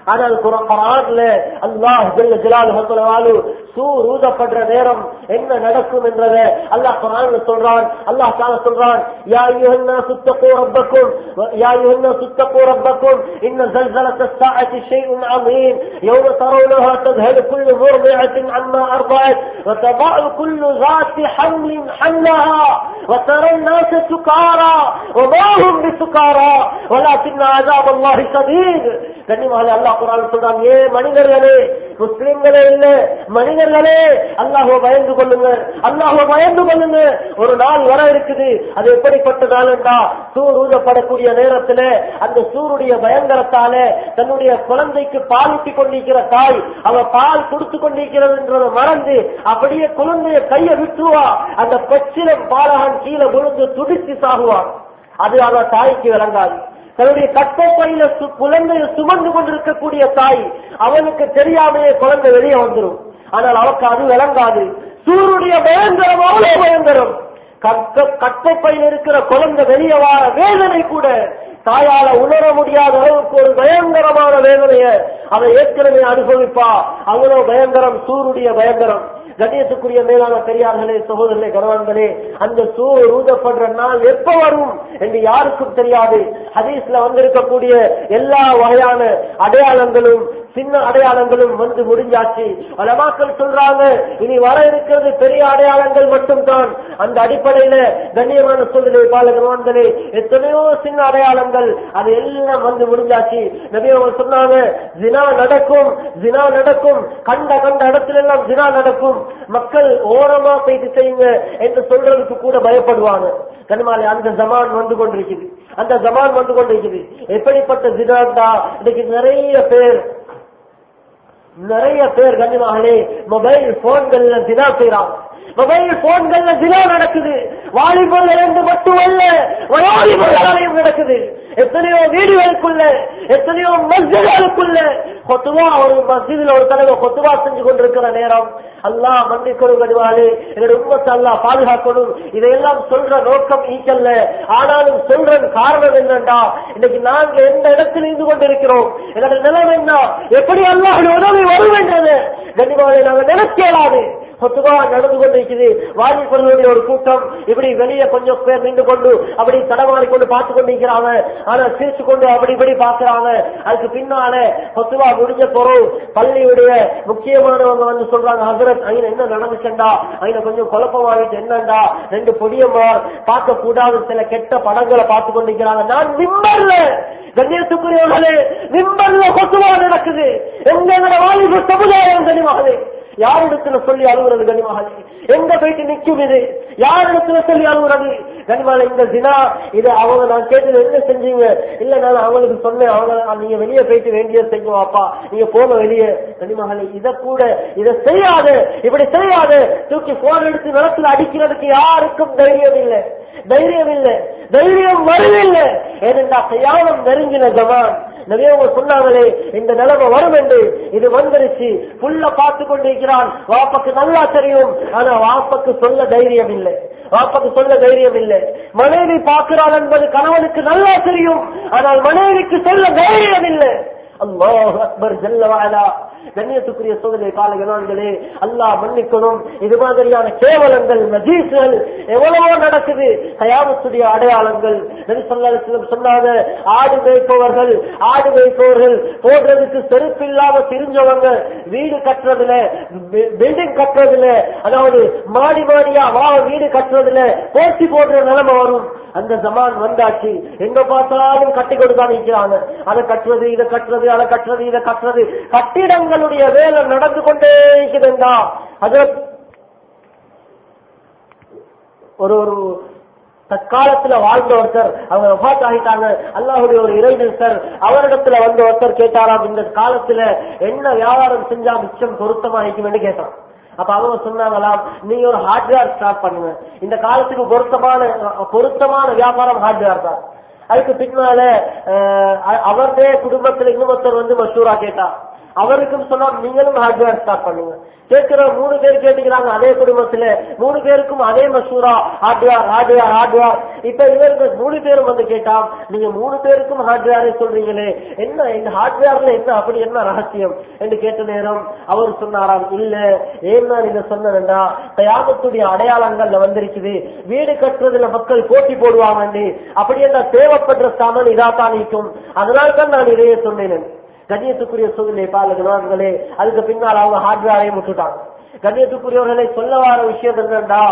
ஆனால் குரான்ல அல்லாஹ் ஜல்ல ஜலாலு சூர் ஊதப்படுற நேரம் என்ன நடக்கும் என்றத அல்லாஹ் குரான்ல சொல்றான் அல்லாஹ் தால சொல்றான் யா அய்யுஹன்னா சுத்தகூ ரப்பக்கும் யா அய்யுஹன்னா சுத்தகூ ரப்பக்கும் இன்ன زلزلة الساعة شيء عظيم يوم ترونها تذهل كل مرضعة عما أرضعت وتضع كل ذات حمل حملها وترى الناس سكارى وما هم بسكارى ولكن عذاب الله شديد கண்ணியமாக அல்லாஹ் குரான் சொல்றான் ஏ மனிதர்களே முஸ்லிம்களே இல்ல மனிதர்களே அல்லாஹோ பயந்து கொள்ளுங்க அல்லாஹோ பயந்து கொள்ளுங்க ஒரு நாள் வர இருக்குது அது எப்படிப்பட்ட நாள் என்றா சூர் ஊதப்படக்கூடிய நேரத்துல அந்த சூருடைய பயங்கரத்தால தன்னுடைய குழந்தைக்கு பாலூட்டி கொண்டிருக்கிற தாய் அவ பால் கொடுத்து கொண்டிருக்கிறதுன்றத மறந்து அப்படியே குழந்தைய கைய விட்டுவா அந்த பச்சிலம் பாலகன் கீழே விழுந்து துடிச்சு சாகுவான் அது அவ தாய்க்கு விளங்காது தன்னுடைய கட்டப்பையில சு- குழந்தையை சுமந்து கொண்டிருக்கக்கூடிய தாய் அவனுக்கு தெரியாமையே குழந்தை வெளியே வந்துடும் ஆனால் அவருக்கு அது விளங்காது சூருடைய பயங்கரம் அவ்வளவு பயங்கரம் கட்டைப்பையில் இருக்கிற குழந்தை வெளியே வார வேதனை கூட தாயால உணர முடியாத அளவுக்கு ஒரு பயங்கரமான வேதனைய அதை ஏற்கனவே அனுபவிப்பா அவ்வளவு பயங்கரம் சூருடைய பயங்கரம் கண்ணியத்துக்குரிய மேலான பெரியார்களே சகோதரர்களே கனவான்களே அந்த சூர் ஊதப்படுற நாள் எப்ப வரும் என்று யாருக்கும் தெரியாது ஹதீஸ்ல வந்திருக்கக்கூடிய எல்லா வகையான அடையாளங்களும் சின்ன அடையாளங்களும் வந்து முடிஞ்சாச்சு மக்கள் சொல்றாங்க இனி வர இருக்கிறது பெரிய அடையாளங்கள் மட்டும்தான் அந்த அடிப்படையில கண்ணியமான சூழ்நிலை பாலகவான்களே எத்தனையோ சின்ன அடையாளங்கள் அது எல்லாம் வந்து முடிஞ்சாச்சு நபி அவங்க சொன்னாங்க ஜினா நடக்கும் ஜினா நடக்கும் கண்ட கண்ட இடத்துல எல்லாம் ஜினா நடக்கும் மக்கள் ஓரமா போயிட்டு செய்யுங்க என்று சொல்றதுக்கு கூட பயப்படுவாங்க கண்மாலை அந்த ஜமான் வந்து கொண்டிருக்குது அந்த ஜமான் வந்து கொண்டிருக்குது எப்படிப்பட்ட ஜினாண்டா இன்னைக்கு நிறைய பேர் நிறைய பேர் கண்ணியமாகலே மொபைல் போன்கள்ல தினா செய்யறாங்க மொபைல் போன்கள்ல தினா நடக்குது வாலிபல் இருந்து மட்டுமல்ல வயோதிபர்களையும் நடக்குது எத்தனையோ வீடுகளுக்குள்ள எத்தனையோ மஸ்ஜிதுகளுக்குள்ள கொத்துவா ஒரு மஸ்ஜிதுல ஒரு தடவை கொத்துவா செஞ்சு கொண்டிருக்கிற நேரம் அல்லாஹ் மன்னிக்கணும் கடுவாளே எங்களுடைய உண்மத்தை அல்லாஹ் பாதுகாக்கணும் இதையெல்லாம் சொல்ற நோக்கம் ஈக்கல்ல ஆனாலும் சொல்ற காரணம் என்னண்டா இன்னைக்கு நாங்க எந்த இடத்தில் இருந்து கொண்டிருக்கிறோம் எங்களுடைய நிலைமை என்ன எப்படி அல்லாஹ் உதவி வரும் என்றது கண்டிப்பாக நாங்க நினைக்கலாது சொத்துவா நடந்து கொண்டிருக்குது வாலிபர்களுடைய ஒரு கூட்டம் இப்படி வெளியே கொஞ்சம் பேர் நின்று கொண்டு அப்படி தடமாறி கொண்டு பார்த்து கொண்டிருக்கிறாங்க ஆனா சிரிச்சு கொண்டு அப்படி இப்படி பாக்குறாங்க அதுக்கு பின்னால சொத்துவா முடிஞ்ச பொருள் பள்ளியுடைய முக்கியமானவங்க வந்து சொல்றாங்க ஹசரத் அங்க என்ன நடந்துச்சண்டா அங்க கொஞ்சம் குழப்பமாகிட்டு என்னண்டா ரெண்டு பொடியம்மார் பார்க்க கூடாத சில கெட்ட படங்களை பார்த்து கொண்டிருக்கிறாங்க நான் நிம்மர்ல கண்ணியத்துக்குரியவர்களே நிம்மர்ல கொத்துவா நடக்குது எங்களோட வாலிப சமுதாயம் கனிமகளே யாரிடத்துல சொல்லி அழுகுறது கனிமகளே எங்க போயிட்டு நிக்கும் இது யாரிடத்துல சொல்லி அழுகுறது கனிமலை இந்த தினா இது அவங்க நான் கேட்டது என்ன செஞ்சீங்க இல்ல நான் அவங்களுக்கு சொன்னேன் அவங்க நீங்க வெளியே போயிட்டு வேண்டியது செய்யுவாப்பா நீங்க போக வெளியே கனிமகளே இத கூட இதை செய்யாது இப்படி செய்யாது தூக்கி போன் எடுத்து நிலத்துல அடிக்கிறதுக்கு யாருக்கும் தைரியம் இல்லை தைரியம் இல்லை தைரியம் வருவில்லை ஏனென்றா கையாளம் நெருங்கின ஜமான் நிறைய சொன்னாங்களே இந்த நிலைமை வரும் என்று இது வந்துருச்சு புள்ள பார்த்து கொண்டிருக்கிறான் வாப்பக்கு நல்லா தெரியும் ஆனா வாப்பக்கு சொல்ல தைரியம் இல்லை வாப்பக்கு சொல்ல தைரியம் இல்லை மனைவி பார்க்கிறாள் என்பது கணவனுக்கு நல்லா தெரியும் ஆனால் மனைவிக்கு சொல்ல தைரியம் இல்லை அல்லாஹ் அக்பர் ஜல்லவாலா கண்ணியத்துக்குரிய சோதனை கால கணவன்களே அல்லாஹ் மன்னிக்கணும் இது மாதிரியான கேவலங்கள் நஜீசுகள் எவ்வளவோ நடக்குது கயாமத்துடைய அடையாளங்கள் நபி ஸல்லல்லாஹு அலைஹி வஸல்லம் சொன்னாங்க ஆடு மேய்ப்பவர்கள் ஆடு மேய்ப்பவர்கள் போடுறதுக்கு செருப்பு இல்லாம திரிஞ்சவங்க வீடு கட்டுறதுல பில்டிங் கட்டுறதுல அதாவது மாடி மாடியா வா வீடு கட்டுறதுல போட்டி போடுற நிலைமை வரும் அந்த ஜமான் வந்தாச்சு எங்க பார்த்தாலும் கட்டி கொடுத்தான் நிற்கிறாங்க அதை கட்டுறது இதை கட்டுறது அதை கட்டுறது இதை கட்டுறது கட்டிடங்களுடைய வேலை நடந்து கொண்டே இருக்குதுண்டா அது ஒரு ஒரு தற்காலத்துல வாழ்ந்த ஒருத்தர் அவங்க வஃபாத் ஆகிட்டாங்க அல்லாஹுடைய ஒரு இறைவன் சார் அவரிடத்துல வந்து ஒருத்தர் கேட்டாராம் இந்த காலத்துல என்ன வியாபாரம் செஞ்சா மிச்சம் பொருத்தமா இருக்கும்னு கேட்டான் அப்ப அவங்க சொன்னாங்களாம் நீங்க ஒரு ஹார்ட்வேர் ஸ்டார்ட் பண்ணுங்க இந்த காலத்துக்கு பொருத்தமான பொருத்தமான வியாபாரம் ஹார்ட்வேர் தான் அதுக்கு பின்னால அவருடைய குடும்பத்துல இன்னொருத்தர் வந்து மஷூரா கேட்டா அவருக்கும் சொன்னா நீங்களும் ஹார்ட்வேர் ஸ்டார்ட் பண்ணுங்க கேட்கிற மூணு பேர் கேட்டுக்கிறாங்க அதே குடும்பத்துல மூணு பேருக்கும் அதே மசூரா ஹார்ட்வேர் ஹார்ட்வேர் ஹார்ட்வேர் இப்ப இவருக்கு மூணு பேரும் வந்து கேட்டா நீங்க மூணு பேருக்கும் ஹார்ட்வேரே சொல்றீங்களே என்ன இந்த ஹார்ட்வேர்ல என்ன அப்படி என்ன ரகசியம் என்று கேட்ட நேரம் அவர் சொன்னாராம் இல்ல ஏன்னா நீங்க சொன்னா தயாமத்துடைய அடையாளங்கள்ல வந்திருக்குது வீடு கட்டுறதுல மக்கள் போட்டி போடுவாங்க அப்படி என்ன தேவைப்படுற சாமான் இதாத்தான் நிற்கும் அதனால தான் நான் இதையே சொன்னேன் கண்ணியத்துக்குரிய சூழ்நிலை பாலகனே அதுக்கு பின்னால் அவங்க ஹார்ட்வேரையும் விட்டுட்டாங்க கண்ணியத்துக்குரியவர்களை சொல்ல வர விஷயம் என்னன்னா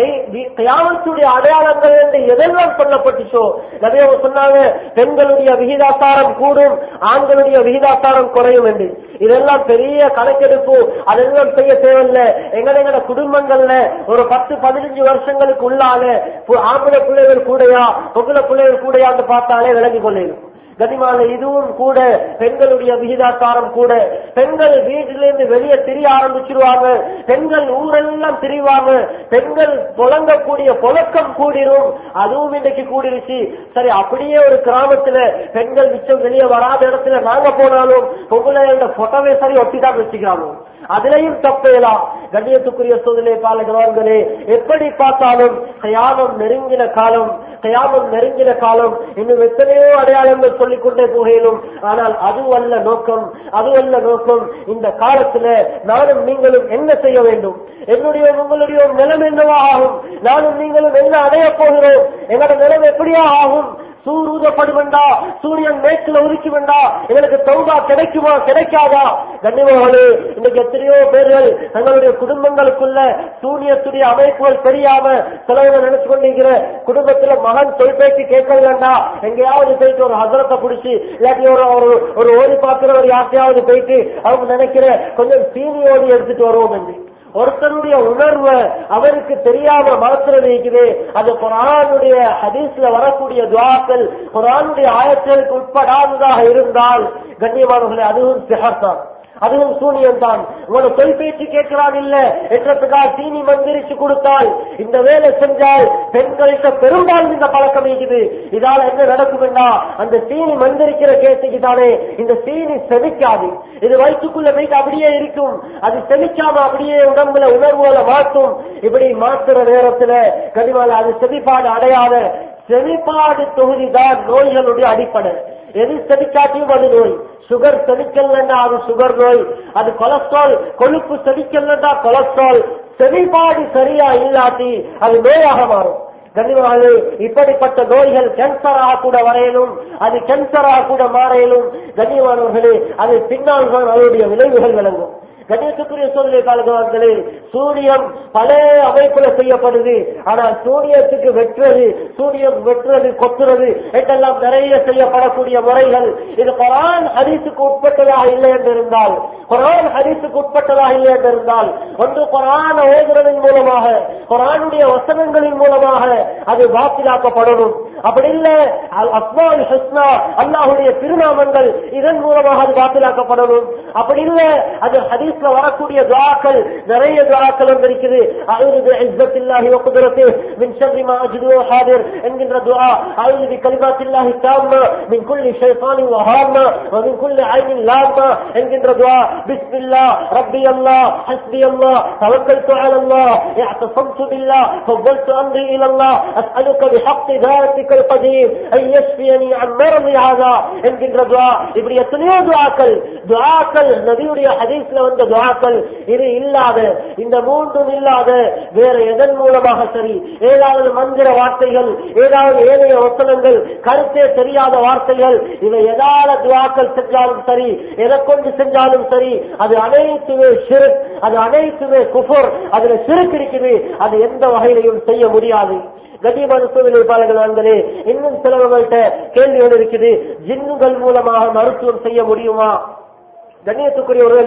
கயாமத்துடைய அடையாளங்கள் என்று எதெல்லாம் சொல்லப்பட்டுச்சோ நிறைய சொன்னாங்க பெண்களுடைய விகிதாசாரம் கூடும் ஆண்களுடைய விகிதாசாரம் குறையும் என்று இதெல்லாம் பெரிய கணக்கெடுப்பு அதெல்லாம் செய்ய தேவையில்லை எங்கட எங்கட குடும்பங்கள்ல ஒரு பத்து பதினஞ்சு வருஷங்களுக்கு உள்ளாக ஆம்பளை பிள்ளைகள் கூடையா பொங்கல பிள்ளைகள் கூடையான்னு பார்த்தாலே விளங்கி கொள்ளையும் கனிமால இதுவும் கூட பெண்களுடைய விகிதாச்சாரம் கூட பெண்கள் வீட்டிலிருந்து வெளியே திரிய ஆரம்பிச்சிருவாங்க பெண்கள் ஊரெல்லாம் திரிவாங்க பெண்கள் புழங்கக்கூடிய புழக்கம் கூடிரும் அதுவும் இன்னைக்கு கூடிருச்சு சரி அப்படியே ஒரு கிராமத்துல பெண்கள் மிச்சம் வெளியே வராத இடத்துல நாங்க போனாலும் பொங்கலை போட்டோவே சரி ஒட்டிதான் வச்சுக்கிறாங்க அதுலயும் தப்பேலாம் கண்ணியத்துக்குரிய சூழ்நிலை பாலகவான்களே எப்படி பார்த்தாலும் கயாமம் நெருங்கின காலம் கயாமம் நெருங்கின காலம் இன்னும் எத்தனையோ அடையாளங்கள் சொல்லிக்கொண்டே போகலும் ஆனால் அதுவல்ல நோக்கம் அதுவல்ல நோக்கம் இந்த காலத்துல நானும் நீங்களும் என்ன செய்ய வேண்டும் என்னுடைய உங்களுடைய நிலம் என்னவா ஆகும் நானும் நீங்களும் என்ன அடைய போகிறோம் எங்களோட நிலம் எப்படியா ஆகும் சூர் ஊதப்படுவண்டா சூரியன் மேற்குல உதிக்கு வேண்டா எங்களுக்கு தௌபா கிடைக்குமா கிடைக்காதா கண்ணியமானே இன்னைக்கு எத்தனையோ பேர்கள் தங்களுடைய குடும்பங்களுக்குள்ள சூரியத்துடைய அமைப்புகள் தெரியாம சிலவங்க நினைச்சு கொண்டிருக்கிற குடும்பத்துல மகன் தொழிற்பேச்சு கேட்க வேண்டாம் எங்கேயாவது போயிட்டு ஒரு ஹசரத்தை பிடிச்சி இல்லாட்டி ஒரு ஒரு ஒரு ஓடி பார்க்கிறவர் யார்ட்டையாவது போயிட்டு அவங்க நினைக்கிற கொஞ்சம் சீனியோடி எடுத்துட்டு வருவோம் என்று ஒருத்தருடைய உணர்வு அவருக்கு தெரியாம மனசுல இருக்குது அது குரானுடைய ஹதீஸ்ல வரக்கூடிய துவாக்கள் குரானுடைய ஆயத்திற்கு உட்படாததாக இருந்தால் கண்ணியமானவர்களே அதுவும் சிகர்தான் அதுவும் சூனியம் தான் உங்களோட சொல் பேச்சு கேட்கிறான் இல்ல என்றதுக்காக சீனி மந்திரிச்சு கொடுத்தால் இந்த வேலை செஞ்சால் பெண்கள்கிட்ட பெரும்பாலும் இந்த பழக்கம் இருக்குது இதால என்ன நடக்கும்னா அந்த சீனி மந்திரிக்கிற கேசுக்கு தானே இந்த சீனி செமிக்காது இது வயிற்றுக்குள்ள போயிட்டு அப்படியே இருக்கும் அது செமிக்காம அப்படியே உடம்புல உணர்வுகளை மாற்றும் இப்படி மாற்றுற நேரத்துல கனிமால அது செமிப்பாடு அடையாத செமிப்பாடு தொகுதி தான் நோய்களுடைய அடிப்படை எது செமிக்காட்டியும் அது நோய் சுகர் செமிக்கல்னா அது சுகர் நோய் அது கொலஸ்ட்ரால் கொழுப்பு செமிக்கல்னா கொலஸ்ட்ரால் செமிப்பாடு சரியா இல்லாட்டி அது நோயாக மாறும் கண்ணியமானது இப்படிப்பட்ட நோய்கள் கேன்சராக கூட வரையலும் அது கேன்சராக கூட மாறையிலும் கண்ணியமானவர்களே அது பின்னால் தான் அதனுடைய விளைவுகள் விளங்கும் கண்ணியத்துக்குரிய சூழ்நிலை காலங்களே சூரியன் பல அமைப்புல செய்யப்படுது ஆனால் சூரியத்துக்கு வெட்டுறது சூரியன் வெட்டுறது கொத்துறது என்றெல்லாம் நிறைய செய்யப்படக்கூடிய முறைகள் இது குரான் ஹரிசுக்கு உட்பட்டதாக இல்லை என்று இருந்தால் குரான் ஹரிசுக்கு உட்பட்டதாக இல்லை என்று இருந்தால் ஒன்று குரான ஓதுறதன் மூலமாக குரானுடைய வசனங்களின் மூலமாக அது வாக்கிலாக்கப்படணும் அப்படி இல்ல அஸ்மால் ஹஸ்னா அல்லாஹுடைய திருநாமங்கள் இதன் மூலமாக அது வாக்கிலாக்கப்படணும் அப்படி இல்ல அது ஹதீஸ்ல வரக்கூடிய துவாக்கள் நிறைய துவாக்கள் வந்திருக்குது அழுது இஸ்ஸத்தில்லாஹி வகுதிரத்து மின் ஷர்ரி மா அஜ்து ஹாதிர் என்கின்ற துஆ அழுது கலிமாத்தில்லாஹி தாம்மா மின் குல்லி ஷைத்தானி வஹாமா வ மின் குல்லி ஐனின் லாமா என்கின்ற துஆ பிஸ்மில்லா ரப்பி அல்லாஹ் ஹஸ்பி அல்லாஹ் தவக்கல்து அலா அல்லாஹ் اعتصمت بالله فضلت امري الى الله اسالك بحق ذاتك القدير ان يشفيني عن مرضي هذا என்கின்ற துஆ இப்படி எத்தனையோ துஆக்கள் துஆக்கள் நபியுடைய ஹதீஸ்ல வந்த துஆக்கள் இது இல்லாத இந்த மூன்றும் இல்லாத வேற எதன் மூலமாக சரி ஏதாவது மந்திர வார்த்தைகள் ஏதாவது ஏனைய வசனங்கள் கருத்தே தெரியாத வார்த்தைகள் இவை எதால துவாக்கள் செஞ்சாலும் சரி எதை கொண்டு செஞ்சாலும் சரி அது அனைத்துமே சிறு அது அனைத்துமே குஃபர் அதுல சிறுக்கு இருக்குது அது எந்த வகையிலையும் செய்ய முடியாது கண்ணியமான சூழ்நிலை பாலகர்களே இன்னும் சிலவங்கள்ட்ட கேள்விகள் இருக்குது ஜின்னுகள் மூலமாக மருத்துவம் செய்ய முடியுமா கண்ணியத்துக்குரியவர்களே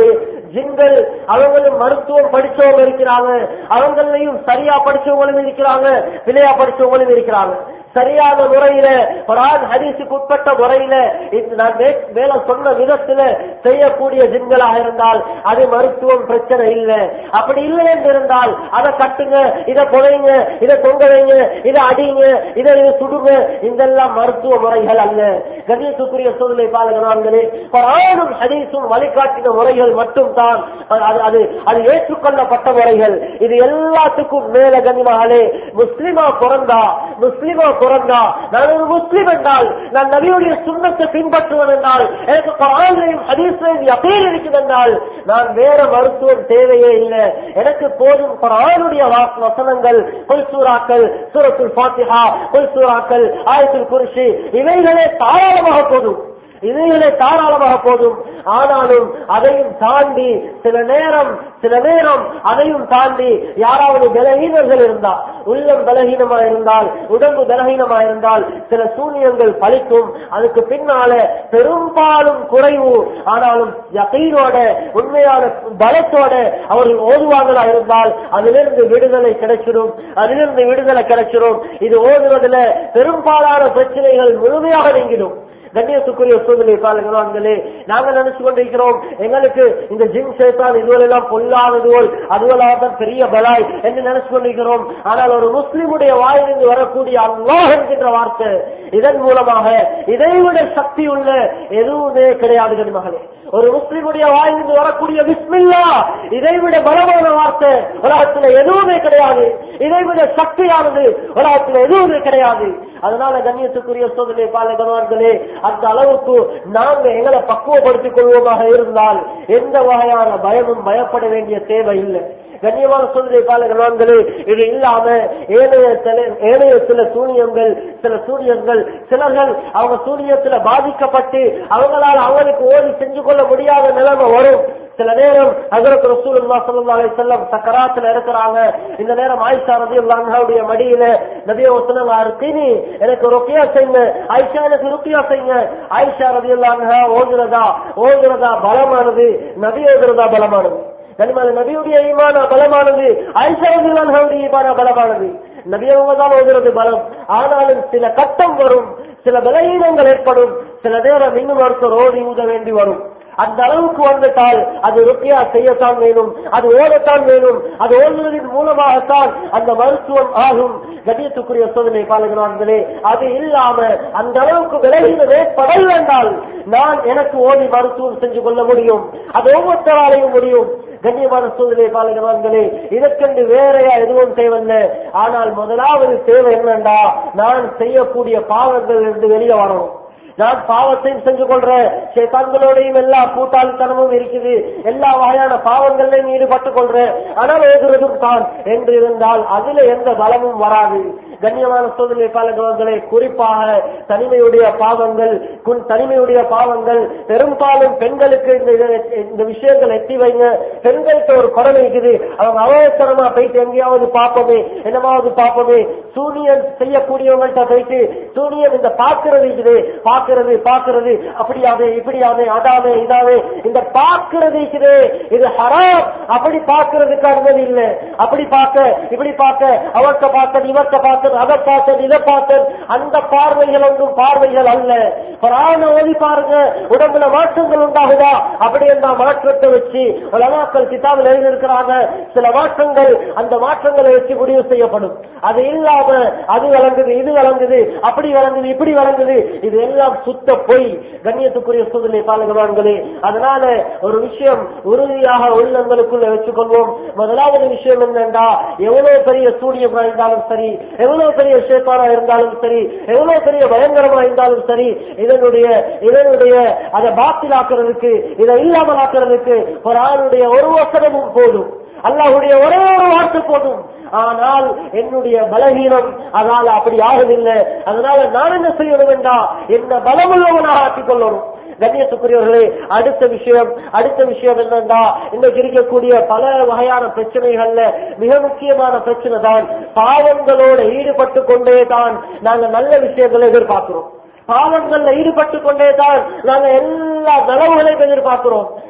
ஜின்கள் அவங்களும் மருத்துவம் படிச்சவங்க இருக்கிறாங்க அவங்களையும் சரியா படிச்சவங்களும் இருக்கிறாங்க பிழையா படிச்சவங்களும் இருக்கிறாங்க சரியான முறையில குரான் ஹதீஸுக்கு உட்பட்ட முறையில இந்த நான் மே- மேல சொன்ன விதத்துல செய்யக்கூடிய ஜின்களாக இருந்தால் அது மருத்துவம் பிரச்சனை இல்லை அப்படி இல்லை என்று இருந்தால் அதை கட்டுங்க இதை புதைங்க இதை தொங்க வைங்க இதை அடிங்க இதை இது சுடுங்க இதெல்லாம் மருத்துவ முறைகள் அல்ல கணியத்துக்குரிய சூழ்நிலை பாலகனான்களே குரானும் ஹதீஸும் வழிகாட்டின முறைகள் மட்டும் தான் அது அது அது ஏற்றுக்கொள்ளப்பட்ட முறைகள் இது எல்லாத்துக்கும் மேல கனிமகளே முஸ்லிமா பிறந்தா முஸ்லிமா பிறந்தா நான் ஒரு முஸ்லிம் என்றால் நான் நபியுடைய சுண்ணத்தை பின்பற்றுவேன் என்றால் எனக்கு குரானையும் ஹதீஸையும் யகீன் இருக்குது என்றால் நான் வேற மருத்துவம் தேவையே இல்லை எனக்கு போதும் குரானுடைய வாக்கு வசனங்கள் குல்சூராக்கள் சூரத்துல் ஃபாத்திஹா குல்சூராக்கள் ஆயத்துல் குர்ஷி இவைகளே தாராளமாக போதும் இவைகளே தாராளமாக போதும் ஆனாலும் அதையும் தாண்டி சில நேரம் சில நேரம் அதையும் தாண்டி யாராவது பலகீனர்கள் இருந்தால் உள்ளம் பலகீனமா இருந்தால் உடம்பு பலகீனமா இருந்தால் சில சூனியங்கள் பலிக்கும் அதுக்கு பின்னால பெரும்பாலும் குறைவு ஆனாலும் யகீனோட உண்மையான பலத்தோட அவர்கள் ஓதுவாங்களா இருந்தால் அதிலிருந்து விடுதலை கிடைச்சிடும் அதிலிருந்து விடுதலை கிடைச்சிடும் இது ஓதுவதில் பெரும்பாலான பிரச்சனைகள் முழுமையாக நீங்கிடும் கண்ணியத்துக்குரிய சூழ்நிலை பாருங்களே நாங்க நினைச்சு கொண்டிருக்கிறோம் எங்களுக்கு இந்த ஜிம் சேத்தான் இதுவெல்லாம் பொல்லாதது போல் அதுவெல்லாம் தான் பெரிய பலாய் என்று நினைச்சு கொண்டிருக்கிறோம் ஆனால் ஒரு முஸ்லிமுடைய வாயிலிருந்து வரக்கூடிய அல்லாஹ் என்கின்ற வார்த்தை இதன் மூலமாக இதைவிட சக்தி உள்ள எதுவுமே கிடையாது கனிமகளே ஒரு முஸ்லிமுடைய வாயிலிருந்து வரக்கூடிய விஸ்மில்லா இதைவிட பலமான வார்த்தை உலகத்துல எதுவுமே கிடையாது இதைவிட சக்தியானது உலகத்துல எதுவுமே கிடையாது அதனால கண்ணியத்துக்குரிய சோதனை பாலகவான்களே அந்த அளவுக்கு நாங்க எங்களை பக்குவப்படுத்திக் கொள்வோமாக இருந்தால் எந்த வகையான பயமும் பயப்பட வேண்டிய தேவை இல்லை கண்ணியமான சோதனை பாலகவான்களே இது இல்லாம ஏனைய சில ஏனைய சில சூனியங்கள் சில சூனியங்கள் சிலர்கள் அவங்க சூனியத்துல பாதிக்கப்பட்டு அவங்களால அவங்களுக்கு ஓடி செஞ்சு கொள்ள முடியாத நிலைமை வரும் சில நேரம் ஹஜரத் ரசூலுல்லாஹ் ஸல்லல்லாஹு அலைஹி வஸல்லம் சக்கராத்துல இருக்கிறாங்க இந்த நேரம் ஆயிஷா ரலியல்லாஹு அன்ஹாவுடைய மடியில நபிய வஸல்லம் அர்கினி எனக்கு ருக்கியா செய்யுங்க ஆயிஷா எனக்கு ருக்கியா செய்யுங்க ஆயிஷா ரலியல்லாஹு அன்ஹா ஓதுறதா ஓதுறதா பலமானது நபி ஓதுறதா பலமானது கனிமல நபியுடைய ஈமான பலமானது ஆயிஷா ரலியல்லாஹு அன்ஹாவுடைய ஈமான பலமானது நபி அவங்க தான் ஓதுறது பலம் ஆனாலும் சில கட்டம் வரும் சில பலவீனங்கள் ஏற்படும் சில நேரம் இன்னும் ஒருத்தர் ஓதி ஊத வேண்டி வரும் அந்த அளவுக்கு வந்துட்டால் அது ருக்கியா செய்யத்தான் வேணும் அது ஓடத்தான் வேணும் அது ஓடுவதன் மூலமாகத்தான் அந்த மருத்துவம் ஆகும் கண்ணியத்துக்குரிய சோதனை பாலகனான்களே அது இல்லாம அந்த அளவுக்கு விலகினதே படல் என்றால் நான் எனக்கு ஓடி மருத்துவம் செஞ்சு கொள்ள முடியும் அது ஒவ்வொருத்தராலையும் முடியும் கண்ணியமான சூழ்நிலை பாலகவான்களே இதற்கென்று வேறையா எதுவும் தேவையில்லை ஆனால் முதலாவது தேவை என்னண்டா நான் செய்யக்கூடிய பாவங்கள் இருந்து வெளியே வரணும் நான் பாவத்தையும் செஞ்சு கொள்றேன் சேத்தான்களோடையும் எல்லா கூட்டாளித்தனமும் இருக்குது எல்லா வகையான பாவங்களையும் ஈடுபட்டுக் கொள்றேன் ஆனால் எழுதுறதும் தான் என்று இருந்தால் அதுல எந்த பலமும் வராது கண்ணியமான சோதனை பாலகவர்களே குறிப்பாக தனிமையுடைய பாவங்கள் குன் தனிமையுடைய பாவங்கள் பெரும்பாலும் பெண்களுக்கு இந்த இந்த விஷயங்கள் எட்டி வைங்க பெண்களுக்கு ஒரு குறை இருக்குது அவங்க அவசரமா போயிட்டு எங்கேயாவது பார்ப்போமே என்னமாவது பார்ப்போமே சூனியன் செய்யக்கூடியவங்கள்ட்ட போயிட்டு சூனியன் இந்த பார்க்கிறது இருக்குது பார்க்கிறது பார்க்கிறது அப்படியாவே இப்படியாவே அதாவே இதாவே இந்த பார்க்கிறது இருக்குது இது ஹராம் அப்படி பார்க்கிறதுக்கு அனுமதி இல்லை அப்படி பார்க்க இப்படி பார்க்க அவர்கிட்ட பார்த்தது இவர்கிட்ட பார்த்தது அதை பார்த்தது இதை பார்த்தது அந்த பார்வைகள் ஒன்றும் பார்வைகள் அல்ல குரான ஓதி பாருங்க உடம்புல மாற்றங்கள் உண்டாகுதா அப்படி என்ற மாற்றத்தை வச்சு உலமாக்கள் கிதாபில் எழுதியிருக்கிறாங்க சில மாற்றங்கள் அந்த மாற்றங்களை வச்சு முடிவு செய்யப்படும் அது இல்லாம அது வழங்குது இது வழங்குது அப்படி வழங்குது இப்படி வழங்குது இது எல்லாம் சுத்த பொய் கண்ணியத்துக்குரிய சூழ்நிலை பாலகவான்களே அதனால ஒரு விஷயம் உறுதியாக உள்ளங்களுக்குள்ள வச்சுக்கொள்வோம் முதலாவது விஷயம் என்னண்டா எவ்வளவு பெரிய சூரியமா இருந்தாலும் சரி எவ்வளவு பெரிய சேப்பாரா இருந்தாலும் சரி எவ்வளவு பெரிய பயங்கரமா இருந்தாலும் சரி இதனுடைய இதனுடைய அதை பாத்திலாக்குறதுக்கு இதை இல்லாமல் ஆக்குறதுக்கு ஒரு ஆளுடைய ஒரு வசனமும் போதும் அல்லாஹுடைய ஒரே ஒரு வார்த்தை போதும் ஆனால் என்னுடைய பலகீனம் அதனால அப்படி ஆகவில்லை அதனால நான் என்ன செய்யணும் என்றா என்ன பலமுள்ளவனாக ஆக்கிக் கொள்ளணும் கண்ணியத்துக்குரியவர்களே அடுத்த விஷயம் அடுத்த விஷயம் என்னன்னா இன்றைக்கு இருக்கக்கூடிய பல வகையான பிரச்சனைகள்ல மிக முக்கியமான பிரச்சனை தான் பாவங்களோட ஈடுபட்டு கொண்டே தான் நாங்க நல்ல விஷயங்களை எதிர்பார்க்கிறோம் பாவங்கள்ல ஈடுபட்டு கொண்டே தான் நாங்க எல்லா நலவுகளையும் எதிர்பார்க்கிறோம்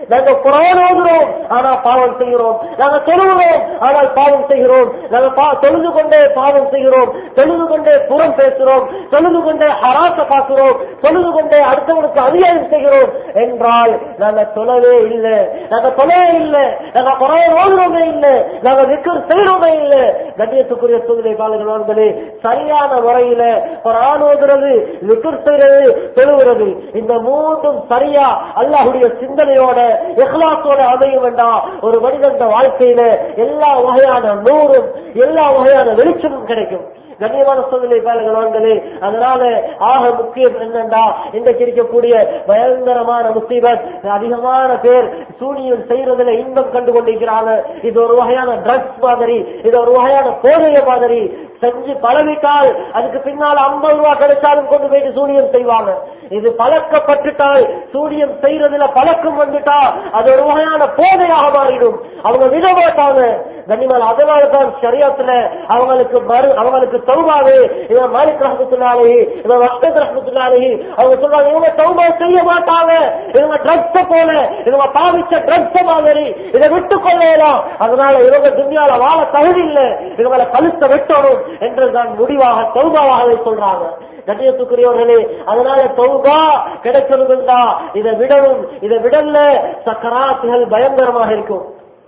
நாங்க குரான் ஓதுறோம் ஆனா பாவம் செய்கிறோம் நாங்க தொழுகிறோம் ஆனால் பாவம் செய்கிறோம் நாங்க பா- தொழுது கொண்டே பாவம் செய்கிறோம் தொழுது கொண்டே புறம் பேசுறோம் தொழுது கொண்டே ஹராச பார்க்கிறோம் தொழுது கொண்டே அடுத்தவனுக்கு அநியாயம் செய்கிறோம் என்றால் நாங்க தொழவே இல்லை நாங்க தொழவே இல்லை நாங்க குரான் ஓதுறோமே இல்லை நாங்க விக்கர் செய்யறோமே இல்லை கண்ணியத்துக்குரிய சூழ்நிலை பாலகர்களே சரியான முறையில குரான் ஓதுறது விக்கர் செய்யறது தொழுகிறது இந்த மூன்றும் சரியா அல்லாஹுடைய சிந்தனையோட இஹ்லாசோட அமையும் வேண்டாம் ஒரு மனிதன் வாழ்க்கையில எல்லா வகையான நூறும் எல்லா வகையான வெளிச்சமும் கிடைக்கும் கண்ணியமான சூழ்நிலை பாலகர்களே அதனால ஆக முக்கியம் என்னண்டா இன்றைக்கு இருக்கக்கூடிய பயங்கரமான முசீபத் அதிகமான பேர் சூனியம் செய்யறதுல இன்பம் கண்டு கொண்டிருக்கிறாங்க இது ஒரு வகையான ட்ரக்ஸ் மாதிரி இது ஒரு வகையான போதைய மாதிரி செஞ்சு பழகிட்டால் அதுக்கு பின்னால் ஐம்பது ரூபா கிடைச்சாலும் கொண்டு போயிட்டு சூனியம் செய்வாங்க இது பழக்கப்பட்டுட்டால் சூனியம் செய்யறதுல பழக்கம் வந்துட்டா அது ஒரு வகையான போதையாக மாறிடும் அவங்க விட மாட்டாங்க கண்ணிமல் அதனால தான் சரியத்துல அவங்களுக்கு மறு அவங்களுக்கு தௌபாவே இவன் மாலிக் ரஹமத்துல்லாலே இவன் வக்தத் ரஹமத்துல்லாலே அவங்க சொல்றாங்க இவங்க தௌபா செய்ய மாட்டாங்க இவங்க ட்ரக்ஸ போல இவங்க பாவிச்ச ட்ரக்ஸ மாதிரி இதை விட்டு கொள்ளலாம் அதனால இவங்க துன்யால வாழ தகுதி இல்லை இவங்களை கழுத்த வெட்டணும் என்று தான் முடிவாக தௌபாவாகவே சொல்றாங்க கண்ணியத்துக்குரியவர்களே அதனால தௌபா கிடைக்கணும்டா இதை விடணும் இதை விடல சக்கராத்துகள் பயங்கரமாக இருக்கும்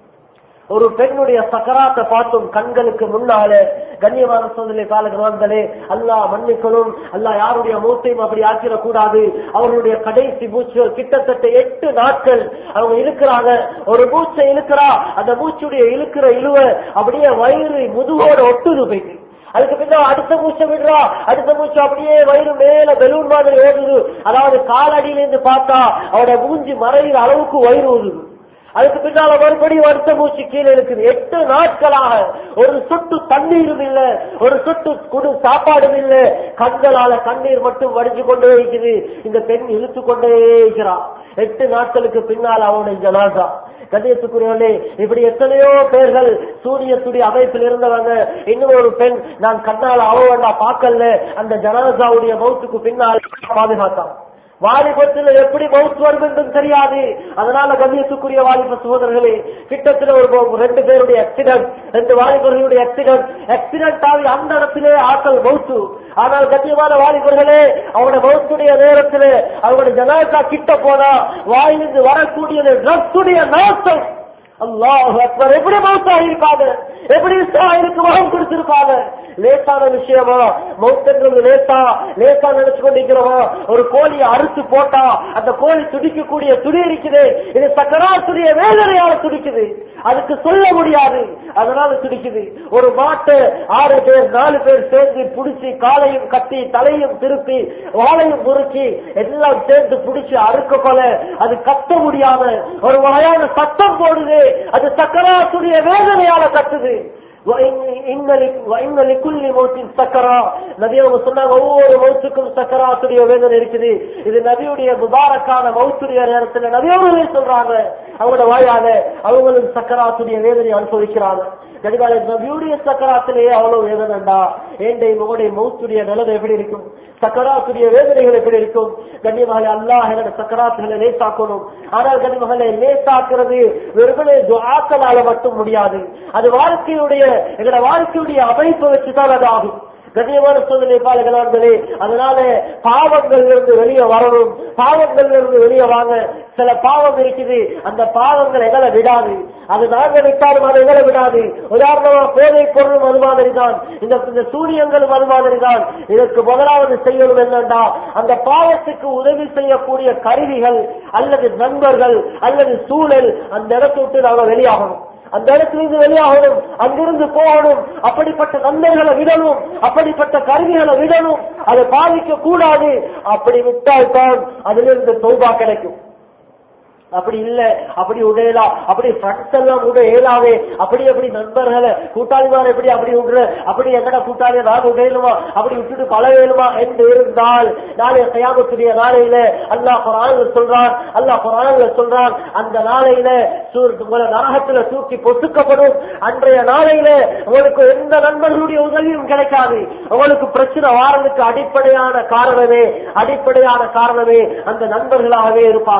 ஒரு பெண்ணுடைய சக்கராத்தை பார்த்தும் கண்களுக்கு முன்னால கண்ணியமான சோதனை காலங்களே அல்லாஹ் மன்னிக்கணும் அல்லாஹ் யாருடைய மூத்தையும் அப்படி ஆக்கிடக் கூடாது அவர்களுடைய கடைசி மூச்சு கிட்டத்தட்ட எட்டு நாட்கள் அவங்க இழுக்கிறாங்க ஒரு மூச்சை இழுக்கிறா அந்த மூச்சுடைய இழுக்கிற இழுவ அப்படியே வயிறு முதுகோட ஒட்டுது போயிட்டு அதுக்கு பின்னால் அடுத்த மூச்சை விடுறா அடுத்த மூச்சு அப்படியே வயிறு மேல பெலூன் மாதிரி ஓடுது அதாவது காலடியிலிருந்து பார்த்தா அவட மூஞ்சி மறைகிற அளவுக்கு வயிறு ஊதுது அதுக்கு பின்னால மறுபடியும் அடுத்த மூச்சு கீழே இருக்குது எட்டு நாட்களாக ஒரு சொட்டு தண்ணீரும் இல்ல ஒரு சொட்டு குடு சாப்பாடும் இல்ல கண்களால கண்ணீர் மட்டும் வடிஞ்சு கொண்டே இருக்குது இந்த பெண் இழுத்து கொண்டே இருக்கிறான் எட்டு நாட்களுக்கு பின்னால் அவனுடைய ஜனாசா கண்ணியத்துக்குரியவர்களே இப்படி எத்தனையோ பேர்கள் சூரியத்துடைய அமைப்பில் இருந்தவங்க இன்னும் ஒரு பெண் நான் கண்ணால அவ வேண்டாம் பார்க்கல அந்த ஜனாசாவுடைய மௌத்துக்கு பின்னால் பாதுகாத்தான் வாலிபத்தில் எப்படி மவுத் வரும் என்றும் தெரியாது அதனால கண்ணியத்துக்குரிய வாலிப சகோதரர்களே கிட்டத்தில் ஒரு ஒரு ரெண்டு பேருடைய ஆக்சிடென்ட் ரெண்டு வாலிபர்களுடைய ஆக்சிடென்ட் ஆக்சிடென்ட் ஆகி அந்த இடத்திலே ஆட்கள் மவுத்து ஆனால் கண்ணியமான வாலிபர்களே அவனோட மவுத்துடைய நேரத்தில் அவனுடைய ஜனாசா கிட்ட போனா வாயிலிருந்து வரக்கூடியது ட்ரக்ஸுடைய நாசம் அல்லாஹ் அக்பர் எப்படி மௌத்தா இருப்பாங்க எப்படி இஸ்ராயலுக்கு முகம் கொடுத்திருப்பாங்க லேசான விஷயமா மௌத்தன்றது லேசா லேசா நினைச்சு கொண்டிருக்கிறோமா ஒரு கோழியை அறுத்து போட்டா அந்த கோழி துடிக்கக்கூடிய துடி இருக்குது இது சக்கராத்துடைய வேதனையால துடிக்குது அதுக்கு சொல்ல முடியாது அதனால துடிக்குது ஒரு மாட்டை ஆறு பேர் நாலு பேர் சேர்ந்து புடிச்சு காலையும் கட்டி தலையும் திருப்பி வாழையும் முறுக்கி எல்லாம் சேர்ந்து புடிச்சு அறுக்க போல அது கத்த முடியாம ஒரு வகையான சத்தம் போடுது அது சக்கராத்துடைய வேதனையால கத்துது சொன்னாங்க ஒவ்வொரு மௌத்துக்கும் சக்கராத்துடைய வேதனை இருக்குது இது நபியுடைய முபாரக்கான மௌத்துடைய நேரத்தில் நபியோர்களே சொல்றாங்க அவங்களோட வாயால அவங்களும் சக்கராத்துடைய வேதனை அனுபவிக்கிறாங்க கடிகால நபியுடைய சக்கராத்திலேயே அவ்வளவு வேதனைண்டா ஏண்டை உங்களுடைய மௌத்துடைய நிலைமை எப்படி இருக்கும் சக்கராத்துடைய வேதனைகள் எப்படி இருக்கும் கண்ணியமகளை அல்லாஹ் என்னோட சக்கராத்துகளை லேசாக்கணும் ஆனால் கண்ணியமகளை லேசாக்குறது வெறுமனே துஆக்களால மட்டும் முடியாது அது வாழ்க்கையுடைய எங்களோட வாழ்க்கையுடைய அமைப்பை வச்சுதான் அது ஆகும் கண்ணியமான சோதனை பாலகளார்களே அதனால பாவங்கள் இருந்து வெளியே வரணும் பாவங்கள் இருந்து வெளியே வாங்க சில பாவம் இருக்குது அந்த பாவங்கள் எங்களை விடாது அது நாங்க விட்டாலும் அது எங்களை விடாது உதாரணமா போதை பொருளும் அது மாதிரி தான் இந்த இந்த சூரியங்களும் அது மாதிரி தான் இதற்கு முதலாவது செய்யணும் என்னண்டா அந்த பாவத்துக்கு உதவி செய்யக்கூடிய கருவிகள் அல்லது நண்பர்கள் அல்லது சூழல் அந்த இடத்தை விட்டு நாங்க வெளியாகணும் அந்த இடத்திலிருந்து வெளியாகணும் அங்கிருந்து போகணும் அப்படிப்பட்ட நன்மைகளை விடணும் அப்படிப்பட்ட கருவிகளை விடணும் அதை பாதிக்க கூடாது அப்படி விட்டால்தான் அதிலிருந்து தௌபா கிடைக்கும் அப்படி இல்ல அப்படி உடையலாம் அப்படி ஃப்ரெண்ட்ஸ் எல்லாம் உட இயலாவே அப்படி அப்படி நண்பர்களை கூட்டாளிமார் எப்படி அப்படி விடுற அப்படி எங்கட கூட்டாளியை நான் உடையலுமா அப்படி விட்டுட்டு பழகலுமா என்று இருந்தால் நாளைய கயாமத்துடைய நாளையில அல்லாஹ் குரான்ல சொல்றான் அல்லாஹ் குரான்ல சொல்றான் அந்த நாளையில சூர் உங்களை நரகத்துல தூக்கி பொசுக்கப்படும் அன்றைய நாளையில உங்களுக்கு எந்த நண்பர்களுடைய உதவியும் கிடைக்காது உங்களுக்கு பிரச்சனை வாரதுக்கு அடிப்படையான காரணமே அடிப்படையான காரணமே அந்த நண்பர்களாகவே இருப்பாங்க